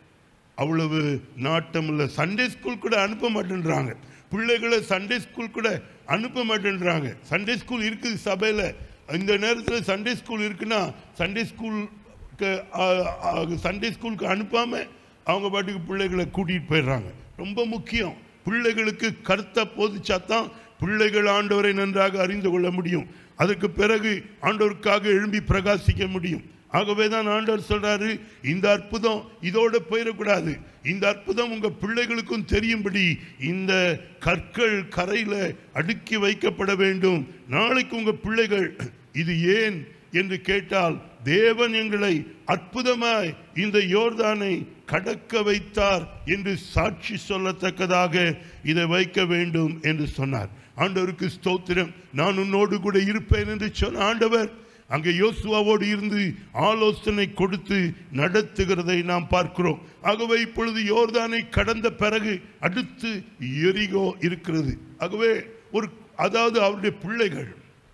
அவ்வளவு நாட்டம் இல்லை சண்டே ஸ்கூல் கூட அனுப்ப மாட்டேன்றாங்க பிள்ளைகளை சண்டே ஸ்கூல் கூட அனுப்ப மாட்டேன்றாங்க சண்டே ஸ்கூல் இருக்குது சபையில் இந்த நேரத்தில் சண்டே ஸ்கூல் இருக்குன்னா சண்டே ஸ்கூலுக்கு சண்டே ஸ்கூலுக்கு அனுப்பாமல் அவங்க பாட்டுக்கு பிள்ளைகளை கூட்டிகிட்டு போயிடுறாங்க ரொம்ப முக்கியம் பிள்ளைகளுக்கு கருத்தை போதிச்சா தான் பிள்ளைகள் ஆண்டவரை நன்றாக அறிந்து கொள்ள முடியும் அதற்கு பிறகு ஆண்டவருக்காக எழும்பி பிரகாசிக்க முடியும் ஆகவே தான் ஆண்டவர் சொல்றாரு இந்த அற்புதம் இதோட போயிடக்கூடாது இந்த அற்புதம் உங்க பிள்ளைகளுக்கும் தெரியும்படி இந்த கற்கள் கரையில அடுக்கி வைக்கப்பட வேண்டும் நாளைக்கு உங்க பிள்ளைகள் இது ஏன் என்று கேட்டால் தேவன் எங்களை அற்புதமாய் இந்த யோர்தானை கடக்க வைத்தார் என்று சாட்சி சொல்லத்தக்கதாக இதை வைக்க வேண்டும் என்று சொன்னார் ஆண்டவருக்கு ஸ்தோத்திரம் நான் உன்னோடு கூட இருப்பேன் என்று சொன்ன ஆண்டவர் அங்கே யோசுவாவோடு இருந்து ஆலோசனை கொடுத்து நடத்துகிறதை நாம் பார்க்கிறோம் ஆகவே இப்பொழுது யோர்தானை கடந்த பிறகு அடுத்து எரிகோ இருக்கிறது ஆகவே ஒரு அதாவது அவருடைய பிள்ளைகள்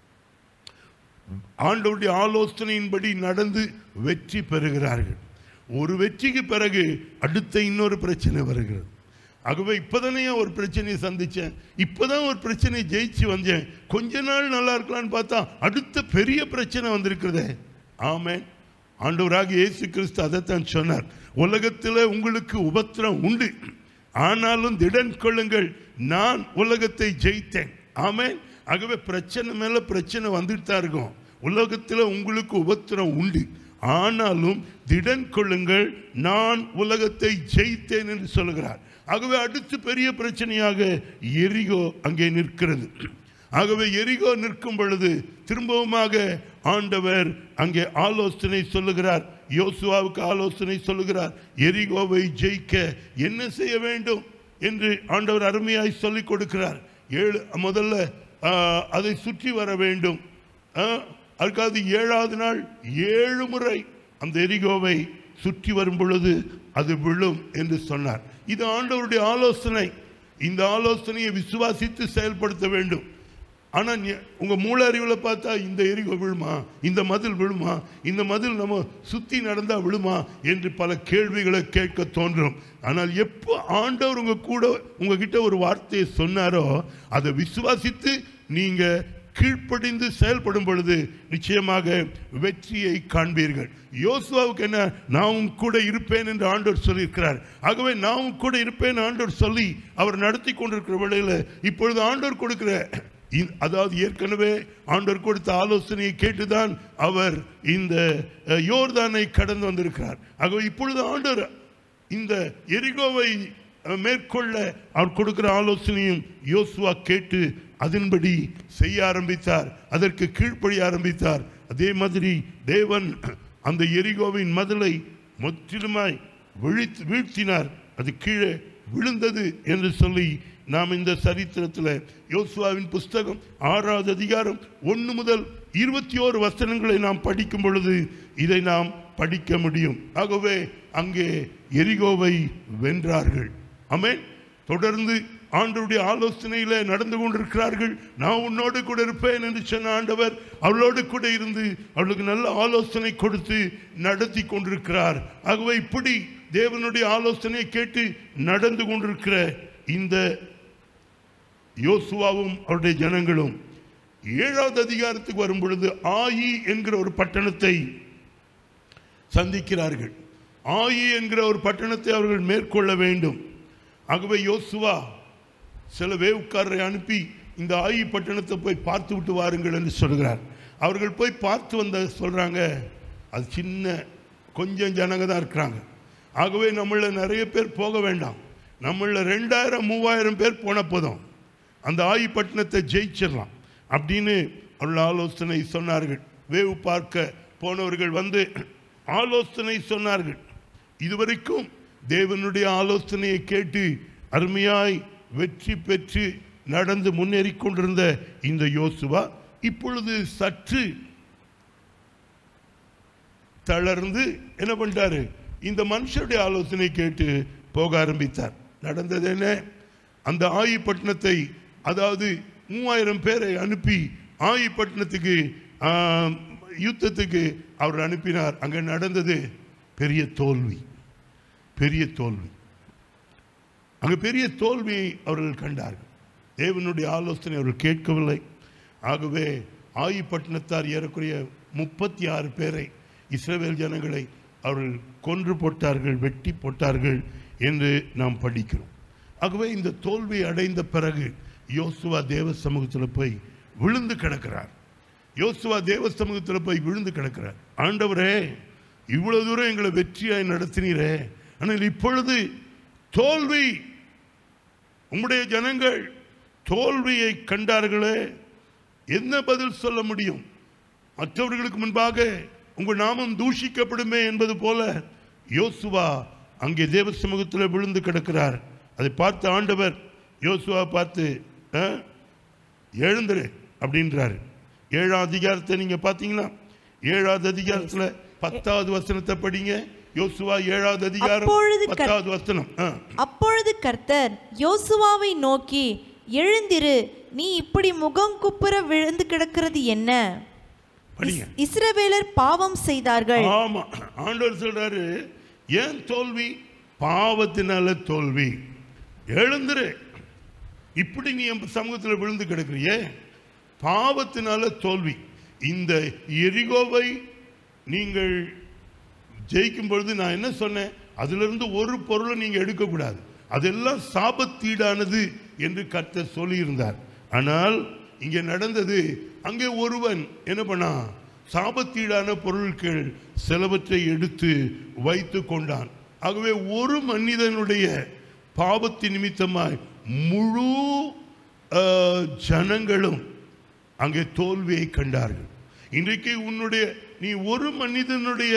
ஆண்டவருடைய ஆலோசனையின்படி நடந்து வெற்றி பெறுகிறார்கள் ஒரு வெற்றிக்கு பிறகு அடுத்த இன்னொரு பிரச்சனை வருகிறது ஆகவே இப்போதானே ஒரு பிரச்சனையை சந்திச்சேன் இப்போதான் ஒரு பிரச்சனையை ஜெயிச்சு வந்தேன் கொஞ்ச நாள் நல்லா இருக்கலாம்னு பார்த்தா அடுத்த பெரிய பிரச்சனை வந்திருக்கிறதே ஆமென் ஆண்டவராக இயேசு கிறிஸ்து அதைத்தான் சொன்னார் உலகத்தில் உங்களுக்கு உபத்திரம் உண்டு ஆனாலும் திடன் கொள்ளுங்கள் நான் உலகத்தை ஜெயித்தேன் ஆமென் ஆகவே பிரச்சனை மேல பிரச்சனை வந்துட்டு தான் இருக்கும் உலகத்தில் உங்களுக்கு உபத்திரம் உண்டு ஆனாலும் திடன் கொள்ளுங்கள் நான் உலகத்தை ஜெயித்தேன் என்று சொல்கிறார் ஆகவே அடுத்து பெரிய பிரச்சனையாக எரிகோ அங்கே நிற்கிறது ஆகவே எரிகோ நிற்கும் பொழுது திரும்பவுமாக ஆண்டவர் அங்கே ஆலோசனை சொல்லுகிறார் யோசுவாவுக்கு ஆலோசனை சொல்லுகிறார் எரிகோவை ஜெயிக்க என்ன செய்ய வேண்டும் என்று ஆண்டவர் அருமையாய் சொல்லிக் கொடுக்கிறார் ஏழு முதல்ல ஆ, அதை சுற்றி வர வேண்டும் ஆ, அதுக்காவது ஏழாவது நாள் ஏழு முறை அந்த எரிகோவை சுற்றி வரும் பொழுது அது விழும் என்று சொன்னார் இது ஆண்டவருடைய ஆலோசனை இந்த ஆலோசனையை விசுவாசித்து செயல்படுத்த வேண்டும் ஆனா நீ- உங்க மூல அறிவுல பார்த்தா இந்த எரிகோ விழுமா இந்த மதில் விழுமா இந்த மதில் நம்ம சுத்தி நடந்தா விழுமா என்று பல கேள்விகளை கேட்க தோன்றும் ஆனால் எப்போ ஆண்டவர் உங்க கூட உங்ககிட்ட ஒரு வார்த்தையை சொன்னாரோ அதை விசுவாசித்து நீங்க கீழ்ப்படிந்து செயல்படும் பொழுது நிச்சயமாக வெற்றியை காண்பீர்கள் யோசுவாவுக்கு என்ன நான் உன் கூட இருப்பேன் என்று ஆண்டவர் சொல்லியிருக்கிறார் ஆகவே நான் உன் கூட இருப்பேன் ஆண்டவர் சொல்லி அவர் நடத்தி கொண்டிருக்கிற வேளையில இப்பொழுது ஆண்டவர் கொடுக்கிற இ- அதாவது ஏற்கனவே ஆண்டவர் கொடுத்த ஆலோசனையை கேட்டுதான் அவர் இந்த அஹ், யோர்தானை கடந்து வந்திருக்கிறார் ஆகவே இப்பொழுது ஆண்டவர் இந்த எரிகோவை அஹ், மேற்கொள்ள அவர் கொடுக்கிற ஆலோசனையும் யோசுவா கேட்டு அதன்படி செய்ய ஆரம்பித்தார் அதற்கு கீழ்ப்படிய ஆரம்பித்தார் அதே மாதிரி தேவன் அந்த எரிகோவின் மதிலை முற்றிலுமாய் விழித்து வீழ்த்தினார் அது கீழே விழுந்தது என்று சொல்லி நாம் இந்த சரித்திரத்தில் யோசுவாவின் புஸ்தகம் ஆறாவது அதிகாரம் ஒன்று முதல் இருபத்தி ஓரு வசனங்களை நாம் படிக்கும் பொழுது இதை நாம் படிக்க முடியும் ஆகவே அங்கே எரிகோவை வென்றார்கள் ஆமென் தொடர்ந்து ஆண்டவருடைய ஆலோசனையில நடந்து கொண்டிருக்கிறார்கள் நான் உன்னோடு கூட இருப்பேன் என்று சொன்ன ஆண்டவர் அவளோடு கூட இருந்து அவளுக்கு நல்ல ஆலோசனை கொடுத்து நடத்தி கொண்டிருக்கிறார் ஆகவே இப்படி தேவனுடைய ஆலோசனையை கேட்டு நடந்து கொண்டிருக்கிற இந்த யோசுவாவும் அவருடைய ஜனங்களும் ஏழாவது அதிகாரத்துக்கு வரும் பொழுது ஆயி என்கிற ஒரு பட்டணத்தை சந்திக்கிறார்கள் ஆயி என்கிற ஒரு பட்டணத்தை அவர்கள் மேற்கொள்ள வேண்டும் ஆகவே யோசுவா சில வேவுக்காரரை அனுப்பி இந்த ஆயி பட்டணத்தை போய் பார்த்து விட்டு வாருங்கள் என்று சொல்கிறார் அவர்கள் போய் பார்த்து வந்த சொல்றாங்க அது சின்ன கொஞ்சம் ஜனங்க தான் இருக்கிறாங்க ஆகவே நம்மள நிறைய பேர் போக வேண்டாம் நம்மள ரெண்டாயிரம் மூவாயிரம் பேர் போன போதும் அந்த ஆயி பட்டணத்தை ஜெயிச்சிடலாம் அப்படின்னு அவர்கள் ஆலோசனை சொன்னார்கள் வேவு பார்க்க போனவர்கள் வந்து ஆலோசனை சொன்னார்கள் இதுவரைக்கும் தேவனுடைய ஆலோசனையை கேட்டு அருமையாய் வெற்றி பெற்று நடந்து முன்னேறி கொண்டிருந்த இந்த யோசுவா இப்பொழுது சற்று தளர்ந்து என்ன பண்ணிட்டாரு இந்த மனுஷருடைய ஆலோசனை கேட்டு போக ஆரம்பித்தார் நடந்தது என்ன அந்த ஆயிப்பட்டினத்தை அதாவது மூவாயிரம் பேரை அனுப்பி ஆயிப்பட்டினத்துக்கு ஆம், யுத்தத்துக்கு அவர் அனுப்பினார் அங்க நடந்தது பெரிய தோல்வி பெரிய தோல்வி அங்க பெரிய தோல்வியை அவர்கள் கண்டார்கள் தேவனுடைய ஆலோசனை அவர்கள் கேட்கவில்லை ஆகவே ஆயிப்பட்டினத்தார் ஏறக்குறைய முப்பத்தி ஆறு பேரை இஸ்ரவேல் ஜனங்களை அவர்கள் கொன்று போட்டார்கள் வெட்டி போட்டார்கள் என்று நாம் படிக்கிறோம் ஆகவே இந்த தோல்வி அடைந்த பிறகு யோசுவா தேவ சமூகத்தில் போய் விழுந்து கிடக்கிறார் யோசுவா தேவ சமூகத்தில் போய் விழுந்து கிடக்கிறார் ஆண்டவரே இவ்வளவு தூரம் எங்களை வெற்றியாய் நடத்தினீரே ஆனால் இப்பொழுது தோல்வி உம்முடைய ஜனங்கள் தோல்வியை கண்டார்களே என்ன பதில் சொல்ல முடியும் மற்றவர்களுக்கு முன்பாக உங்கள் நாமம் தூஷிக்கப்படுமே என்பது போல யோசுவா அங்கே தேவ சமூகத்தில் விழுந்து கிடக்கிறார் அதை பார்த்த ஆண்டவர் யோசுவா பார்த்து "ஆ, எழுந்துரு அப்படின்றாரு ஏழாம் அதிகாரத்தை நீங்க பார்த்தீங்களா ஏழாவது அதிகாரத்துல பத்தாவது வசனத்தை படிங்க யோசுவா ஏழாவது அதிகாரம் அப்பொழுது கர்- பத்தாவது வசனம் ஆ. அப்பொழுது கர்த்தர் யோசுவாவை நோக்கி எழுந்திரு நீ இப்படி முகம் குப்புற விழுந்து கிடக்கிறது என்ன படிங்க இஸ்- இஸ்ரவேலர் பாவம் செய்தார்கள் ஆமா ஆண்டவர் சொல்றாரு ஏன் தோல்வி பாவத்தினால தோல்வி எழுந்துரு இப்படி நீ என் சமூகத்தில் விழுந்து கிடக்குறியே பாவத்தினால தோல்வி இந்த எரிகோவை நீங்கள் ஜெயிக்கும் பொழுது நான் என்ன சொன்னேன் அதிலிருந்து ஒரு பொருளை நீங்க எடுக்கக்கூடாது அதெல்லாம் சாபத்தீடானது என்று கர்த்தர் சொல்லியிருந்தார் ஆனால் இங்கே நடந்தது அங்கே ஒருவன் என்ன பண்ணா சாபத்தீடான பொருட்கள் சிலவற்றை எடுத்து வைத்து கொண்டான் ஆகவே ஒரு மனிதனுடைய பாவத்தின் நிமித்தமாய் முழு அஹ், ஜனங்களும் அங்கே தோல்வியை கண்டார்கள் இன்றைக்கு உன்னுடைய நீ ஒரு மனிதனுடைய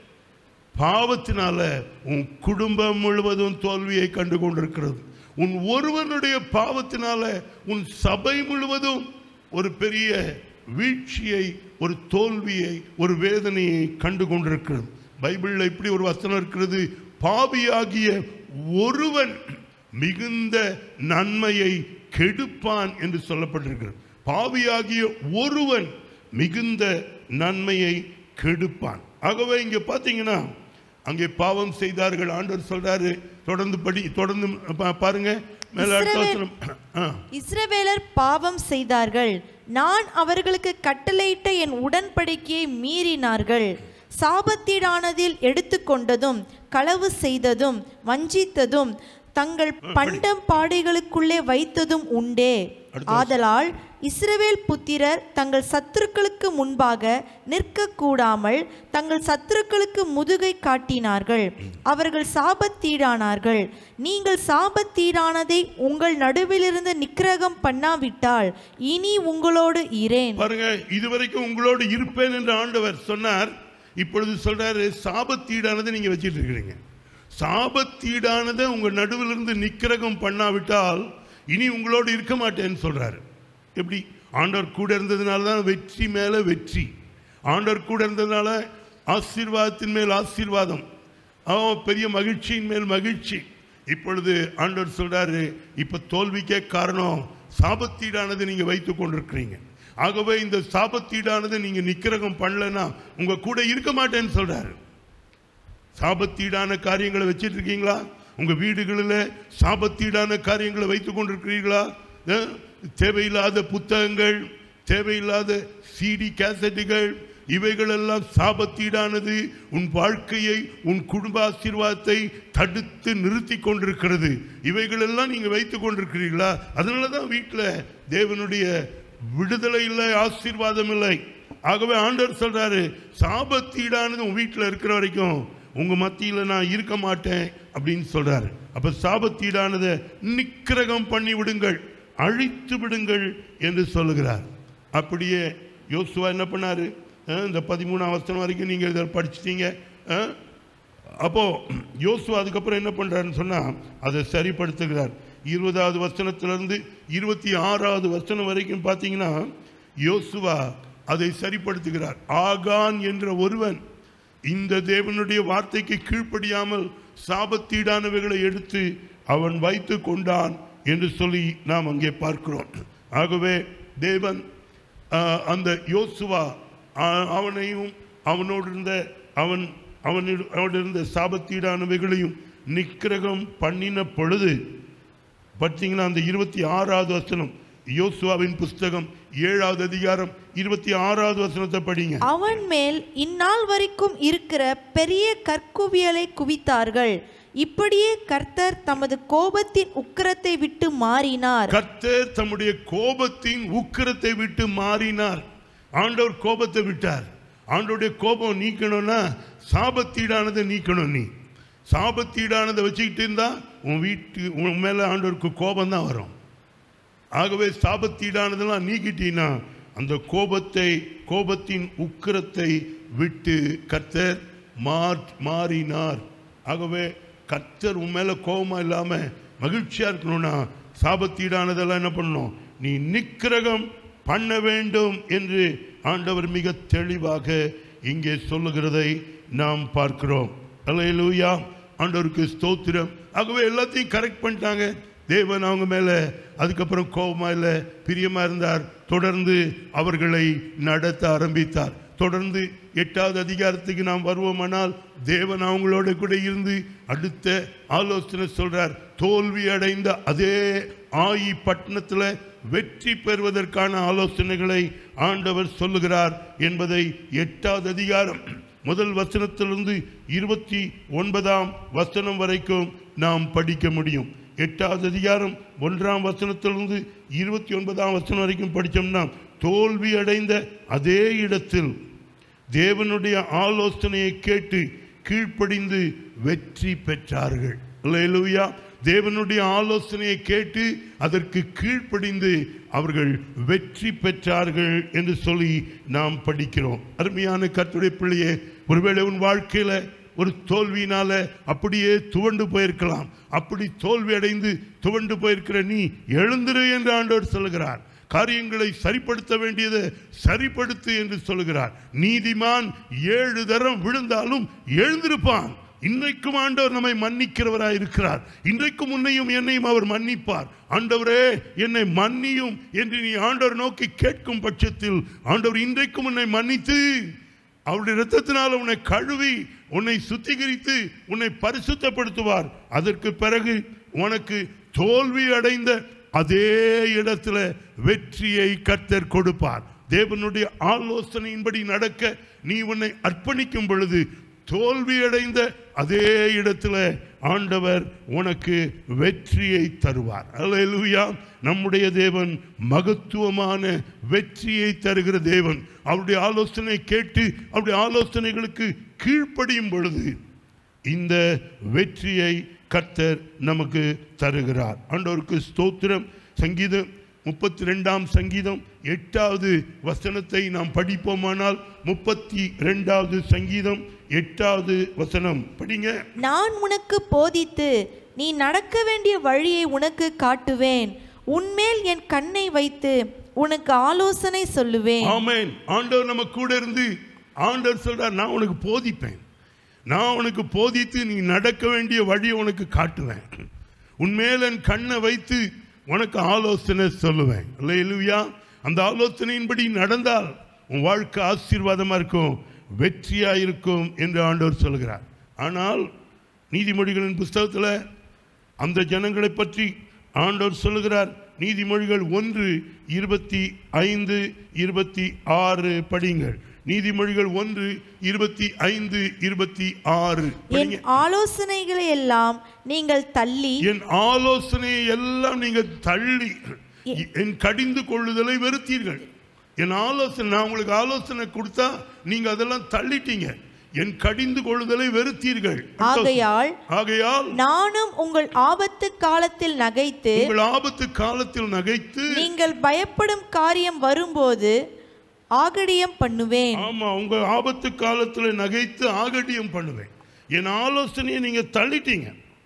பாவத்தினால உன் குடும்பம் முழுவதும் தோல்வியை கண்டு கொண்டிருக்கிறது உன் ஒருவனுடைய பாவத்தினால உன் சபை முழுவதும் ஒரு பெரிய வீழ்ச்சியை ஒரு தோல்வியை ஒரு வேதனையை கண்டு கொண்டிருக்கிறது பைபிளில் இப்படி ஒரு வசனம் இருக்கிறது பாவியாகிய ஒருவன் மிகுந்த நன்மையை கெடுப்பான் என்று சொல்லப்பட்டிருக்கிறது பாவியாகிய ஒருவன் மிகுந்த நன்மையை கெடுப்பான் ஆகவே இங்க பாத்தீங்கன்னா அங்கே பாவம் செய்தார்கள் ஆண்டவர் சொல்றாரு தொடர்ந்து படி தொடர்ந்து பா- பாருங்க மேல அடுத்த இஸ்ரவேல்- வசனம். ஆ. இஸ்ரவேலர் பாவம் செய்தார்கள் நான் அவர்களுக்கு கட்டளையிட்ட என் உடன்படிக்கையை மீறினார்கள் சாபத்தீடானதில் எடுத்துக்கொண்டதும் களவு செய்ததும் வஞ்சித்ததும் தங்கள் பண்டம் பாடைகளுக்குள்ளே வைத்ததும் உண்டே ஆதலால் இஸ்ரவேல் புத்திரர் தங்கள் சத்துருக்களுக்கு முன்பாக நிற்கக்கூடாமல் தங்கள் சத்துருக்களுக்கு முதுகை காட்டினார்கள் அவர்கள் சாபத்தீடானார்கள் நீங்கள் சாபத்தீடானதை உங்கள் நடுவிலிருந்து நிக்கிரகம் பண்ணாவிட்டால் இனி உங்களோடு இரேன் பாருங்க இதுவரைக்கும் உங்களோடு இருப்பேன் என்று ஆண்டவர் சொன்னார் இப்பொழுது சொல்றாரு சாபத்தீடானதை நீங்க வச்சிட்டு இருக்கிறீங்க சாபத்தீடானதை உங்க நடுவில் இருந்து நிக்கிரகம் பண்ணாவிட்டால் இனி உங்களோடு இருக்க மாட்டேன்னு சொல்றாரு எப்படி ஆண்டவர் கூட இருந்ததுனால தான் வெற்றி மேல வெற்றி ஆண்டவர் கூட இருந்ததுனால ஆசீர்வாதத்தின் மேல் ஆசீர்வாதம் அவன் பெரிய மகிழ்ச்சியின் மேல் மகிழ்ச்சி இப்பொழுது ஆண்டவர் சொல்றாரு இப்ப தோல்விக்கே காரணம் சாபத்தீடானது நீங்க வைத்துக் கொண்டிருக்கிறீங்க ஆகவே இந்த சாபத்தீடானது நீங்க நிக்கிரகம் பண்ணலன்னா உங்க கூட இருக்க மாட்டேன்னு சொல்றாரு சாபத்தீடான காரியங்களை வச்சிட்டு இருக்கீங்களா உங்க வீடுகளில் சாபத்தீடான காரியங்களை வைத்துக் கொண்டிருக்கிறீர்களா அஹ், தேவையில்லாத புத்தகங்கள் தேவையில்லாத சிடி கேசட்டுகள் இவைகளெல்லாம் சாபத்தீடானது உன் வாழ்க்கையை உன் குடும்ப ஆசீர்வாதத்தை தடுத்து நிறுத்தி கொண்டிருக்கிறது இவைகளெல்லாம் நீங்க வைத்துக் கொண்டிருக்கிறீர்களா அதனால தான் வீட்டில் தேவனுடைய விடுதலை இல்லை ஆசீர்வாதம் இல்லை ஆகவே ஆண்டவர் சொல்றாரு சாபத்தீடானது உன் வீட்டில் இருக்கிற வரைக்கும் உங்க மத்தியில நான் இருக்க மாட்டேன் அப்படின்னு சொல்றாரு அப்ப சாபத்தீடானதை நிக்கிரகம் பண்ணி விடுங்கள் அழித்து விடுங்கள் என்று சொல்லுகிறார் அப்படியே யோசுவா என்ன பண்ணாரு அஹ், இந்த பதிமூணாம் வசனம் வரைக்கும் நீங்க இதை படிச்சிட்டீங்க அஹ், அப்போ யோசுவா அதுக்கப்புறம் என்ன பண்றாருன்னு சொன்னா அதை சரிப்படுத்துகிறார் இருபதாவது வசனத்திலிருந்து இருபத்தி ஆறாவது வசனம் வரைக்கும் பார்த்தீங்கன்னா யோசுவா அதை சரிப்படுத்துகிறார் ஆகான் என்ற ஒருவன் இந்த தேவனுடைய வார்த்தைக்கு கீழ்ப்படியாமல் சாபத்தீடானவைகளை எடுத்து அவன் வைத்து கொண்டான் என்று சொல்லி நாம் அங்கே பார்க்கிறோம் ஆகவே தேவன் ஆஹ், அந்த யோசுவா ஆஹ், அவனையும் அவனோடு இருந்த அவன் அவனிட அவனோடு இருந்த சாபத்தீடானவைகளையும் நிக்கிரகம் பண்ணின பொழுது பார்த்தீங்கன்னா அந்த இருபத்தி ஆறாவது வசனம் யோசுவாவின் புஸ்தகம் ஏழாவது அதிகாரம் இருபத்தி ஆறாவது வசனத்தை படிங்க அவன் மேல் இந்நாள் வரைக்கும் இருக்கிற பெரிய கற்குவியலை குவித்தார்கள் இப்படியே கர்த்தர் தமது கோபத்தின் உக்கிரத்தை விட்டு மாறினார் கர்த்தர் தம்முடைய கோபத்தின் உக்கிரத்தை விட்டு மாறினார் ஆண்டவர் கோபத்தை விட்டார் ஆண்டவருடைய கோபம் நீக்கணும்னா சாபத்தீடானதை நீக்கணும் நீ சாபத்தீடானதை வச்சுக்கிட்டு இருந்தா உன் வீட்டு உன் மேல ஆண்டவருக்கு கோபம் தான் வரும் ஆகவே சாபத்தீடானதெல்லாம் நீக்கிட்டீங்கன்னா அந்த கோபத்தை கோபத்தின் உக்கிரத்தை விட்டு கர்த்தர் மாற் மாறினார் ஆகவே கர்த்தர் உன் மேல கோபமா இல்லாம மகிழ்ச்சியா இருக்கணும்னா சாபத்தீடானதெல்லாம் என்ன பண்ணணும் நீ நிக்கிரகம் பண்ண வேண்டும் என்று ஆண்டவர் மிக தெளிவாக இங்கே சொல்லுகிறதை நாம் பார்க்கிறோம் அல்லேலூயா ஆண்டவருக்கு ஸ்தோத்திரம் ஆகவே எல்லாத்தையும் கரெக்ட் பண்ணிட்டாங்க தேவன் அவங்க மேல அதுக்கப்புறம் கோபமா இல்லை பிரியமா இருந்தார் தொடர்ந்து அவர்களை நடத்த ஆரம்பித்தார் தொடர்ந்து எட்டாவது அதிகாரத்துக்கு நாம் வருவோமானால் தேவன் அவங்களோட கூட இருந்து அடுத்த ஆலோசனை சொல்றார் தோல்வி அடைந்த அதே ஆயி பட்டணத்துல வெற்றி பெறுவதற்கான ஆலோசனைகளை ஆண்டவர் சொல்லுகிறார் என்பதை எட்டாவது அதிகாரம் முதல் வசனத்திலிருந்து இருபத்தி ஒன்பதாம் வசனம் வரைக்கும் நாம் படிக்க முடியும் எட்டாவது அதிகாரம் ஒன்றாம் வசனத்திலிருந்து இருபத்தி ஒன்பதாம் வசனம் வரைக்கும் படித்தோம்னா தோல்வி அடைந்த அதே இடத்தில் தேவனுடைய ஆலோசனையை கேட்டு கீழ்ப்படிந்து வெற்றி பெற்றார்கள் அல்லேலூயா தேவனுடைய ஆலோசனையை கேட்டு அதற்கு கீழ்ப்படிந்து அவர்கள் வெற்றி பெற்றார்கள் என்று சொல்லி நாம் படிக்கிறோம் அருமையான கர்த்தருடைய பிள்ளையே ஒருவேளை உன் வாழ்க்கையில ஒரு தோல்வியினால அப்படியே துவண்டு போயிருக்கலாம் அப்படி தோல்வி அடைந்து துவண்டு போயிருக்கிற நீ எழுந்திரு என்று ஆண்டவர் சொல்லுகிறார் காரியங்களை சரிப்படுத்த வேண்டியதை சரிப்படுத்து என்று சொல்லுகிறார் நீதிமான் ஏழு தரம் விழுந்தாலும் எழுந்திருப்பான் இன்றைக்கும் ஆண்டவர் நம்மை மன்னிக்கிறவராய் இருக்கிறார் இன்றைக்கும் உன்னையும் என்னையும் அவர் மன்னிப்பார் ஆண்டவரே என்னை மன்னியும் என்று நீ ஆண்டவர் நோக்கி கேட்கும் பட்சத்தில் ஆண்டவர் இன்றைக்கும் உன்னை மன்னித்து அவருடைய இரத்தத்தினால் உன்னை கழுவி உன்னை சுத்திகரித்து உன்னை பரிசுத்தப்படுத்துவார் அதற்கு பிறகு உனக்கு தோல்வி அடைந்த அதே இடத்துல வெற்றியை கர்த்தர் கொடுப்பார் தேவனுடைய ஆலோசனையின்படி நடக்க நீ உன்னை அர்ப்பணிக்கும் பொழுது தோல்வியடைந்த அதே இடத்துல ஆண்டவர் உனக்கு வெற்றியை தருவார் அல்லேலூயா நம்முடைய தேவன் மகத்துவமான வெற்றியை தருகிற தேவன் அவருடைய ஆலோசனை கேட்டு அவருடைய ஆலோசனைகளுக்கு கீழ்ப்படியும் பொழுது இந்த வெற்றியை கர்த்தர் நமக்கு தருகிறார் ஆண்டவருக்கு ஸ்தோத்திரம் சங்கீதம் முப்பத்தி ரெண்டாம் சங்கீதம் எட்டாவது வசனத்தை நாம் படிப்போமானால் முப்பத்தி ரெண்டாவது சங்கீதம் எட்டாவது வசனம் படிங்க நான் உனக்கு போதித்து நீ நடக்க வேண்டிய வழியை உனக்கு காட்டுவேன் உன்மேல் என் கண்ணை வைத்து உனக்கு ஆலோசனை சொல்லுவேன் ஆமென் ஆண்டவர் நம்ம கூட இருந்து ஆண்டவர் சொல்றார் நான் உனக்கு போதிப்பேன் நான் உனக்கு போதித்து நீ நடக்க வேண்டிய வழியை உனக்கு காட்டுவேன் உன்மேல் என் கண்ணை வைத்து உனக்கு ஆலோசனை சொல்லுவேன் இல்லையா அந்த ஆலோசனையின்படி நடந்தால் உன் வாழ்க்கை ஆசீர்வாதமா இருக்கும் வெற்றியா இருக்கும் என்று ஆண்டவர் சொல்கிறார் ஆனால் நீதிமொழிகளின் புஸ்தகத்தில் அந்த ஜனங்களை பற்றி ஆண்டவர் சொல்லுகிறார் நீதிமொழிகள் ஒன்று இருபத்தி ஐந்து இருபத்தி ஆறு படிங்கள் நீதிமொழிகள் ஒன்று இருபத்தி ஐந்து இருபத்தி ஆறு என் படிங்க ஆலோசனைகளை எல்லாம் நீங்கள் தள்ளி என் ஆலோசனையை எல்லாம் நீங்கள் தள்ளி என் கடிந்து கொள்ளுதலை வெறுத்தீர்கள் என் ஆலோசனை நான் உங்களுக்கு ஆலோசனை கொடுத்தா நீங்க அதெல்லாம் தள்ளிட்டீங்க என் கடிந்து கொள்ளுதலை வெறுத்தீர்கள் ஆகையால் ஆகையால் நானும் உங்கள் ஆபத்து காலத்தில் நகைத்து உங்கள் ஆபத்து காலத்தில் நகைத்து நீங்கள் பயப்படும் காரியம் வரும்போது ஆகடியம் பண்ணுவேன் ஆமா உங்க ஆபத்து காலத்துல நகைத்து ஆகட்டியம் பண்ணுவேன் என் ஆலோசனையை நீங்க தள்ளிட்டீங்க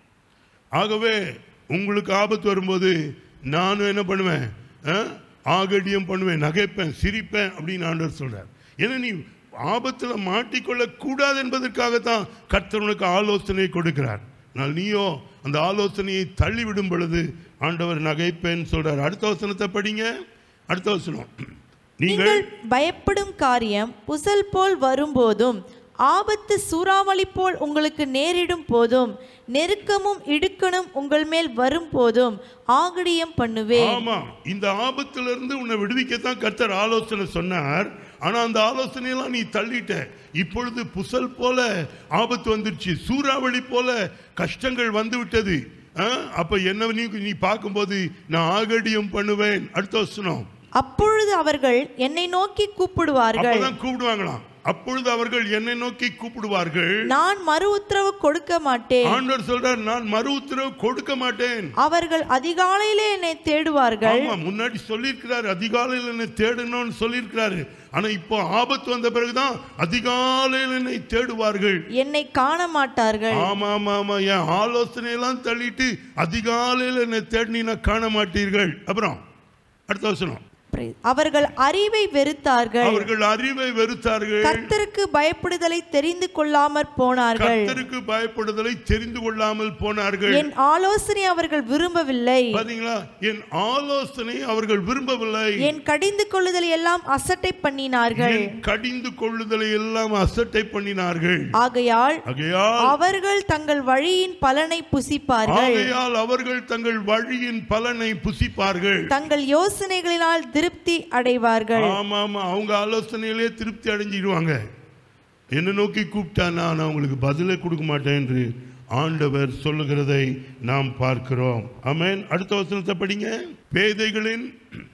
ஆகவே உங்களுக்கு ஆபத்து வரும்போது நானும் என்ன பண்ணுவேன் ஆ? ஆகட்டியம் பண்ணுவேன் நகைப்பேன் சிரிப்பேன் அப்படின்னு ஆண்டவர் சொல்றார் ஏன்னா நீ ஆபத்துல மாட்டிக்கொள்ள கூடாது என்பதற்காகத்தான் கர்த்தர் உனக்கு ஆலோசனை கொடுக்கிறார் ஆனால் நீயோ அந்த ஆலோசனையை தள்ளிவிடும் பொழுது ஆண்டவர் நகைப்பேன் சொல்றார் அடுத்த வசனத்தை படிங்க அடுத்த வசனம் நீங்கள் நீங்கள் பயப்படும் காரியம் புசல் போல் வரும்போதும் ஆபத்து சூறாவளி போல் உங்களுக்கு நேரிடும் போதும் நெருக்கமும் இடுக்கணும் உங்கள் மேல் வரும் போதும் ஆகடியம் பண்ணுவேன் ஆமா இந்த ஆபத்துல இருந்து உன்னை விடுவிக்கத்தான் கர்த்தர் ஆலோசனை சொன்னார் ஆனா அந்த ஆலோசனையெல்லாம் நீ தள்ளிட்ட இப்பொழுது புசல் போல ஆபத்து வந்துருச்சு சூறாவளி போல கஷ்டங்கள் வந்து விட்டது ஆ? அப்ப என்ன நீ நீ பார்க்கும்போது நான் ஆகடியம் பண்ணுவேன் அடுத்த வசனம் அப்பொழுது அவர்கள் என்னை நோக்கி கூப்பிடுவார்கள் அப்பதான் கூப்பிடுவாங்களாம் அப்பொழுது அவர்கள் என்னை நோக்கி கூப்பிடுவார்கள் நான் மறு உத்தரவு கொடுக்க மாட்டேன் ஆண்டவர் சொல்றார் நான் மறு உத்தரவு கொடுக்க மாட்டேன் அவர்கள் அதிகாலையிலே என்னை தேடுவார்கள் ஆமா முன்னாடி சொல்லியிருக்கிறாரு அதிகாலையில் என்னை தேடணும்னு சொல்லியிருக்கிறாரு ஆனா இப்போ ஆபத்து வந்த பிறகுதான் அதிகாலையில் என்னை தேடுவார்கள் என்னை காண மாட்டார்கள் ஆமா ஆமா ஆமா என் ஆலோசனையெல்லாம் தள்ளிட்டு அதிகாலையில் என்னை தேடினா காண மாட்டீர்கள் அப்புறம் அடுத்த வசனம் அவர்கள் அறிவை வெறுத்தார்கள் அவர்கள் அறிவை வெறுத்தார்கள் கர்த்தருக்கு பயப்படுதலை தெரிந்து கொள்ளாமற் போனார்கள் கர்த்தருக்கு பயப்படுதலை தெரிந்து கொள்ளாமல் போனார்கள் என் ஆலோசனை அவர்கள் விரும்பவில்லை பாத்தீங்களா என் ஆலோசனை அவர்கள் விரும்பவில்லை என் கடிந்து கொள்ளுதலை எல்லாம் அசட்டை பண்ணினார்கள் என் கடிந்து கொள்ளுதலை எல்லாம் அசட்டை பண்ணினார்கள் ஆகையால் ஆகையால் அவர்கள் தங்கள் வழியின் பலனை புசிப்பார்கள் ஆகையால் அவர்கள் தங்கள் வழியின் பலனை புசிப்பார்கள் தங்கள் யோசனைகளினால் திருப்தி அடைவார்கள் ஆமா ஆமா அவங்க ஆலோசனையிலே திருப்தி அடைஞ்சிடுவாங்க என்ன நோக்கி கூப்பிட்டா நான் அவங்களுக்கு பதிலே கொடுக்க மாட்டேன் என்று ஆண்டவர் சொல்லுகிறதை நாம் பார்க்கிறோம் ஆமென் அடுத்த வசனத்தை படிங்க பேதைகளின்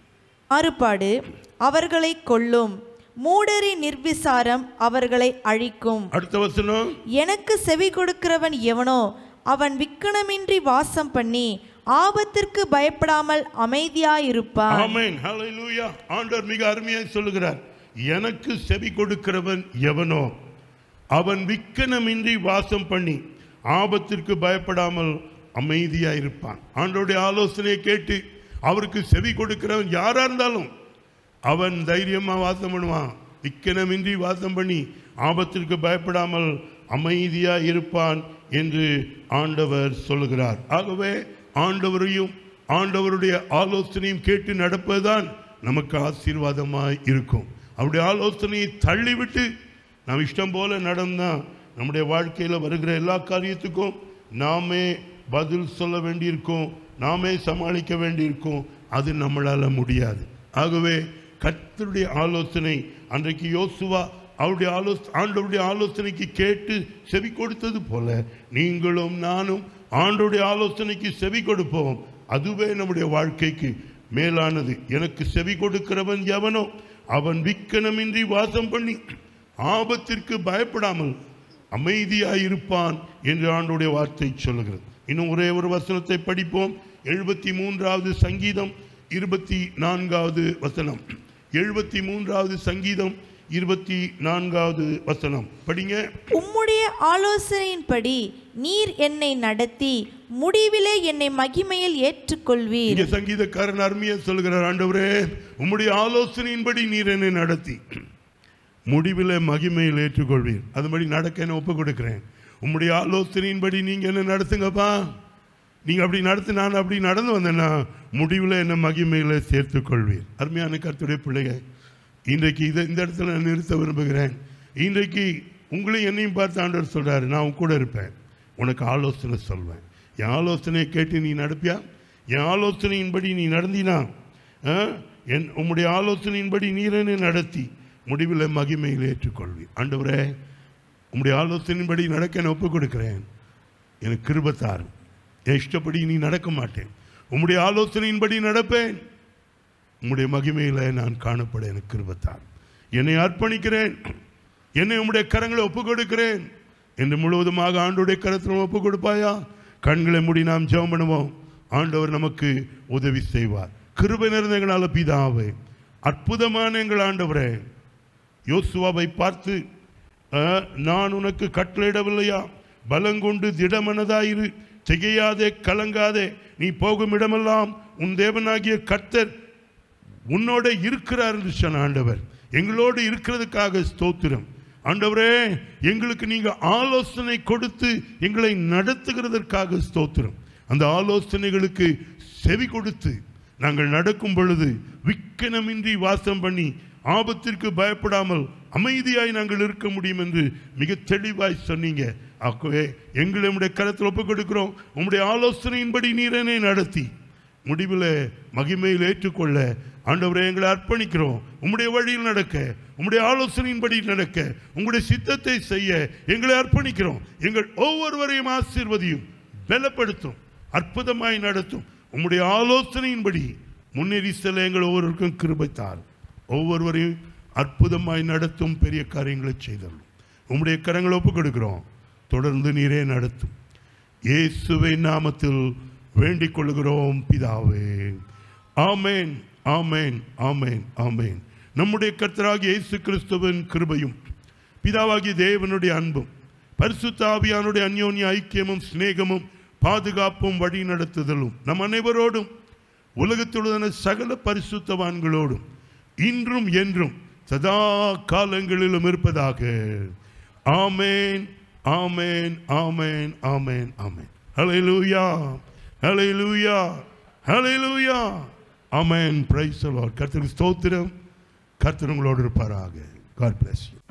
மாறுபாடு அவர்களை கொல்லும் மூடரின் நிர்விசாரம் அவர்களை அழிக்கும் அடுத்த வசனம் எனக்கு செவி கொடுக்கிறவன் எவனோ அவன் விக்கனமின்றி வாசம் பண்ணி ஆபத்திற்கு பயப்படாமல் அமைதியாயிருப்பான் ஆமென் ஹalleluya ஆண்டவர் மிக அருமையாய் சொல்லுகிறார் எனக்கு செவி கொடுக்கிறவன் எவனோ அவன் விக்கனமின்றி வாசம் பண்ணி ஆபத்திற்கு பயப்படாமல் அமைதியா இருப்பான் ஆண்டவருடைய ஆலோசனையை கேட்டு அவருக்கு செவி கொடுக்கிறவன் யாரா இருந்தாலும் அவன் தைரியமா வாசம் பண்ணுவான் விக்கனமின்றி வாசம் பண்ணி ஆபத்திற்கு பயப்படாமல் அமைதியா இருப்பான் என்று ஆண்டவர் சொல்லுகிறார் ஆகவே ஆண்டவரையும் ஆண்டவருடைய ஆலோசனையும் கேட்டு நடப்பதுதான் நமக்கு ஆசீர்வாதமாய் இருக்கும் அவருடைய ஆலோசனையை தள்ளிவிட்டு நாம் இஷ்டம் போல நடந்தா நம்முடைய வாழ்க்கையில் வருகிற எல்லா காரியத்துக்கும் நாமே பதில் சொல்ல வேண்டியிருக்கும் நாமே சமாளிக்க வேண்டியிருக்கும் அது நம்மளால முடியாது ஆகவே கர்த்தருடைய ஆலோசனை அன்றைக்கு யோசுவா அவருடைய ஆலோச ஆண்டவருடைய ஆலோசனைக்கு கேட்டு செவி கொடுத்தது போல நீங்களும் நானும் ஆண்டவருடைய ஆலோசனைக்கு செவி கொடுப்போம் அதுவே நம்முடைய வாழ்க்கைக்கு மேலானது எனக்கு செவி கொடுக்கிறவன் எவனோ அவன் விக்கனமின்றி வாசம் பண்ணி ஆபத்திற்கு பயப்படாமல் அமைதியாயிருப்பான் என்று ஆண்டுடைய வார்த்தை சொல்லுகிறது இன்னும் ஒரே ஒரு வசனத்தை படிப்போம் எழுபத்தி மூன்றாவது சங்கீதம் இருபத்தி நான்காவது வசனம் எழுபத்தி மூன்றாவது சங்கீதம் இருபத்தி நான்காவது வசனம் படிங்க உம்முடைய ஆலோசனையின்படி நீர் என்னை நடத்தி முடிவிலே என்னை மகிமையில் ஏற்றுக்கொள்வீர் இங்க சங்கீதக்காரன் அருமையா சொல்கிறார் ஆண்டவரே உம்முடைய ஆலோசனையின்படி நீர் என்னை நடத்தி முடிவில் மகிமையில் ஏற்றுக்கொள்வீர் அதுபடி நடக்க என்ன ஒப்பு கொடுக்கிறேன் உம்முடைய ஆலோசனையின்படி நீங்க என்ன நடத்துங்கப்பா நீங்க அப்படி நடத்து நான் அப்படி நடந்து வந்தேன்னா முடிவில் என்ன மகிமையில் சேர்த்துக் கொள்வீர் அருமையான கருத்துடைய பிள்ளைகள் இன்றைக்கு இதை இந்த இடத்துல நான் நிறுத்த விரும்புகிறேன் இன்றைக்கு உங்களையும் என்னையும் பார்த்து ஆண்டவர் சொல்றாரு நான் உன் கூட இருப்பேன் உனக்கு ஆலோசனை சொல்வேன் என் ஆலோசனையை கேட்டு நீ நடப்பியா என் ஆலோசனையின்படி நீ நடந்தினா ஆ, என் உம்முடைய ஆலோசனையின்படி நீரனை நடத்தி முடிவில் மகிமையில் ஏற்றுக்கொள்வீர் ஆண்டவரே உம்முடைய ஆலோசனையின்படி நடக்க நான் ஒப்புக் கொடுக்கிறேன் எனக்கு கிருபத்தாரும் என் இஷ்டப்படி நீ நடக்க மாட்டேன் உம்முடைய ஆலோசனையின்படி நடப்பேன் உம்முடைய மகிமையில் நான் காணப்பட எனக்கு கிருபத்தார் என்னை அர்ப்பணிக்கிறேன் என்னை உம்முடைய கரங்களை ஒப்புக் கொடுக்கிறேன் என்று முழுவதுமாக ஆண்டுடைய கரத்தில் ஒப்புக் கொடுப்பாயா கண்களை மூடி நாம் ஜெபம் பண்ணுவோம் ஆண்டவர் நமக்கு உதவி செய்வார் கிருபை நிறைந்த எங்களால பிதாவே அற்புதமான எங்கள் ஆண்டவரே யோசுவாவை பார்த்து "ஆ, நான் உனக்கு கட்டளையிடவில்லையா பலங்கொண்டு திடமனதாயிரு திகையாதே கலங்காதே நீ போகும் இடமெல்லாம் உன் தேவனாகிய கர்த்தர் உன்னோட இருக்கிறார் என்று சொன்ன ஆண்டவர் எங்களோடு இருக்கிறதுக்காக ஸ்தோத்திரம் ஆண்டவரே எங்களுக்கு நீங்க ஆலோசனை கொடுத்து எங்களை நடத்துகிறதற்காக ஸ்தோத்திரம் அந்த ஆலோசனைகளுக்கு செவி கொடுத்து நாங்கள் நடக்கும் பொழுது விக்கனமின்றி வாசம் பண்ணி ஆபத்திற்கு பயப்படாமல் அமைதியாய் நாங்கள் இருக்க முடியும் என்று மிக தெளிவாய் சொன்னீங்க ஆகவே எங்களை உம்முடைய கரத்தில் ஒப்புக் கொடுக்கிறோம் உம்முடைய ஆலோசனையின்படி நீரனை நடத்தி முடிவில் மகிமையில் ஏற்றுக்கொள்ள ஆண்டவரை எங்களை அர்ப்பணிக்கிறோம் உம்முடைய வழியில் நடக்க உம்முடைய ஆலோசனையின்படி நடக்க உங்களுடைய சித்தத்தை செய்ய எங்களை அர்ப்பணிக்கிறோம் எங்கள் ஒவ்வொருவரையும் ஆசீர்வதியும் பலப்படுத்தும் அற்புதமாய் நடத்தும் உம்முடைய ஆலோசனையின்படி முன்னேறி செல்ல எங்கள் ஒவ்வொருவருக்கும் கிருபைத்தார் ஒவ்வொருவரையும் அற்புதமாய் நடத்தும் பெரிய காரியங்களை செய்தரும் உம்முடைய கரங்களை ஒப்புக் கொடுக்கிறோம் தொடர்ந்து நீரே நடத்தும் இயேசுவின் நாமத்தில் வேண்டிக் கொள்கிறோம் பிதாவே ஆமேன் ஆமேன் ஆமேன் ஆமேன் நம்முடைய கர்த்தராகிய இயேசு கிறிஸ்துவின் கிருபையும் பிதாவாகிய தேவனுடைய அன்பும் பரிசுத்த ஆவியானுடைய அந்யோன்ய ஐக்கியமும் சிநேகமும் பாதுகாப்பும் வழி நடத்துதலும் நம் அனைவரோடும் உலகத்துடன சகல பரிசுத்தவான்களோடும் இன்றும் என்றும் சதா காலங்களிலும் இருப்பதாக ஆமேன் ஆமேன் ஆமேன் ஆமேன் ஆமேன் ஹalleluya ஹalleluya ஹalleluya ஆமென் பிரைஸ் தி லார்ட் கர்த்தருக்கு ஸ்தோத்திரம் கர்த்தர் உங்களோடு இருப்பாராக காட் bless you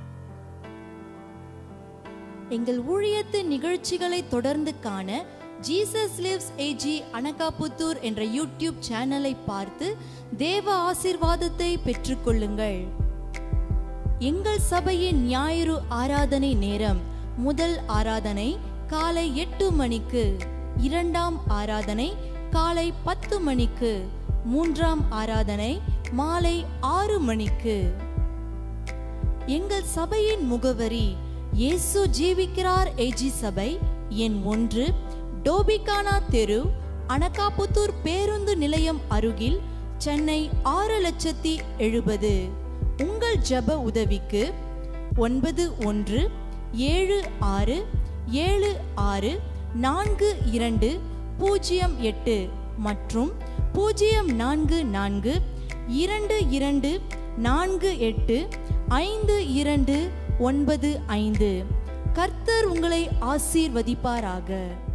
எங்கள் ஊழியத்தின் நிகழ்ச்சிகளை தொடர்ந்து காண ஜீசஸ் லிவ்ஸ் ஏஜி அனகாபுத்தூர் என்ற யூடியூப் சேனலை பார்த்து தேவ ஆசீர்வாதத்தை பெற்றுக்கொள்ளுங்கள் எங்கள் சபையின் ஞாயிறு ஆராதனை நேரம் முதல் ஆராதனை காலை எட்டு மணிக்கு இரண்டாம் ஆராதனை காலை பத்து மணிக்கு மூன்றாம் ஆராதனை மாலை ஆறு மணிக்கு எங்கள் சபையின் முகவரி இயேசு ஜீவிக்கிறார் ஏஜி சபை எண் ஒன்று டோபிகானா தெரு அனகாபுத்தூர் பேருந்து நிலையம் அருகில் சென்னை ஆறு லட்சத்தி எழுபது உங்கள் ஜெப உதவிக்கு ஒன்பது ஒன்று ஏழு ஆறு ஏழு ஆறு நான்கு இரண்டு பூஜ்ஜியம் எட்டு மற்றும் பூஜ்ஜியம் நான்கு நான்கு இரண்டு இரண்டு நான்கு எட்டு ஐந்து இரண்டு ஒன்பது ஐந்து கர்த்தர் உங்களை ஆசீர்வதிப்பாராக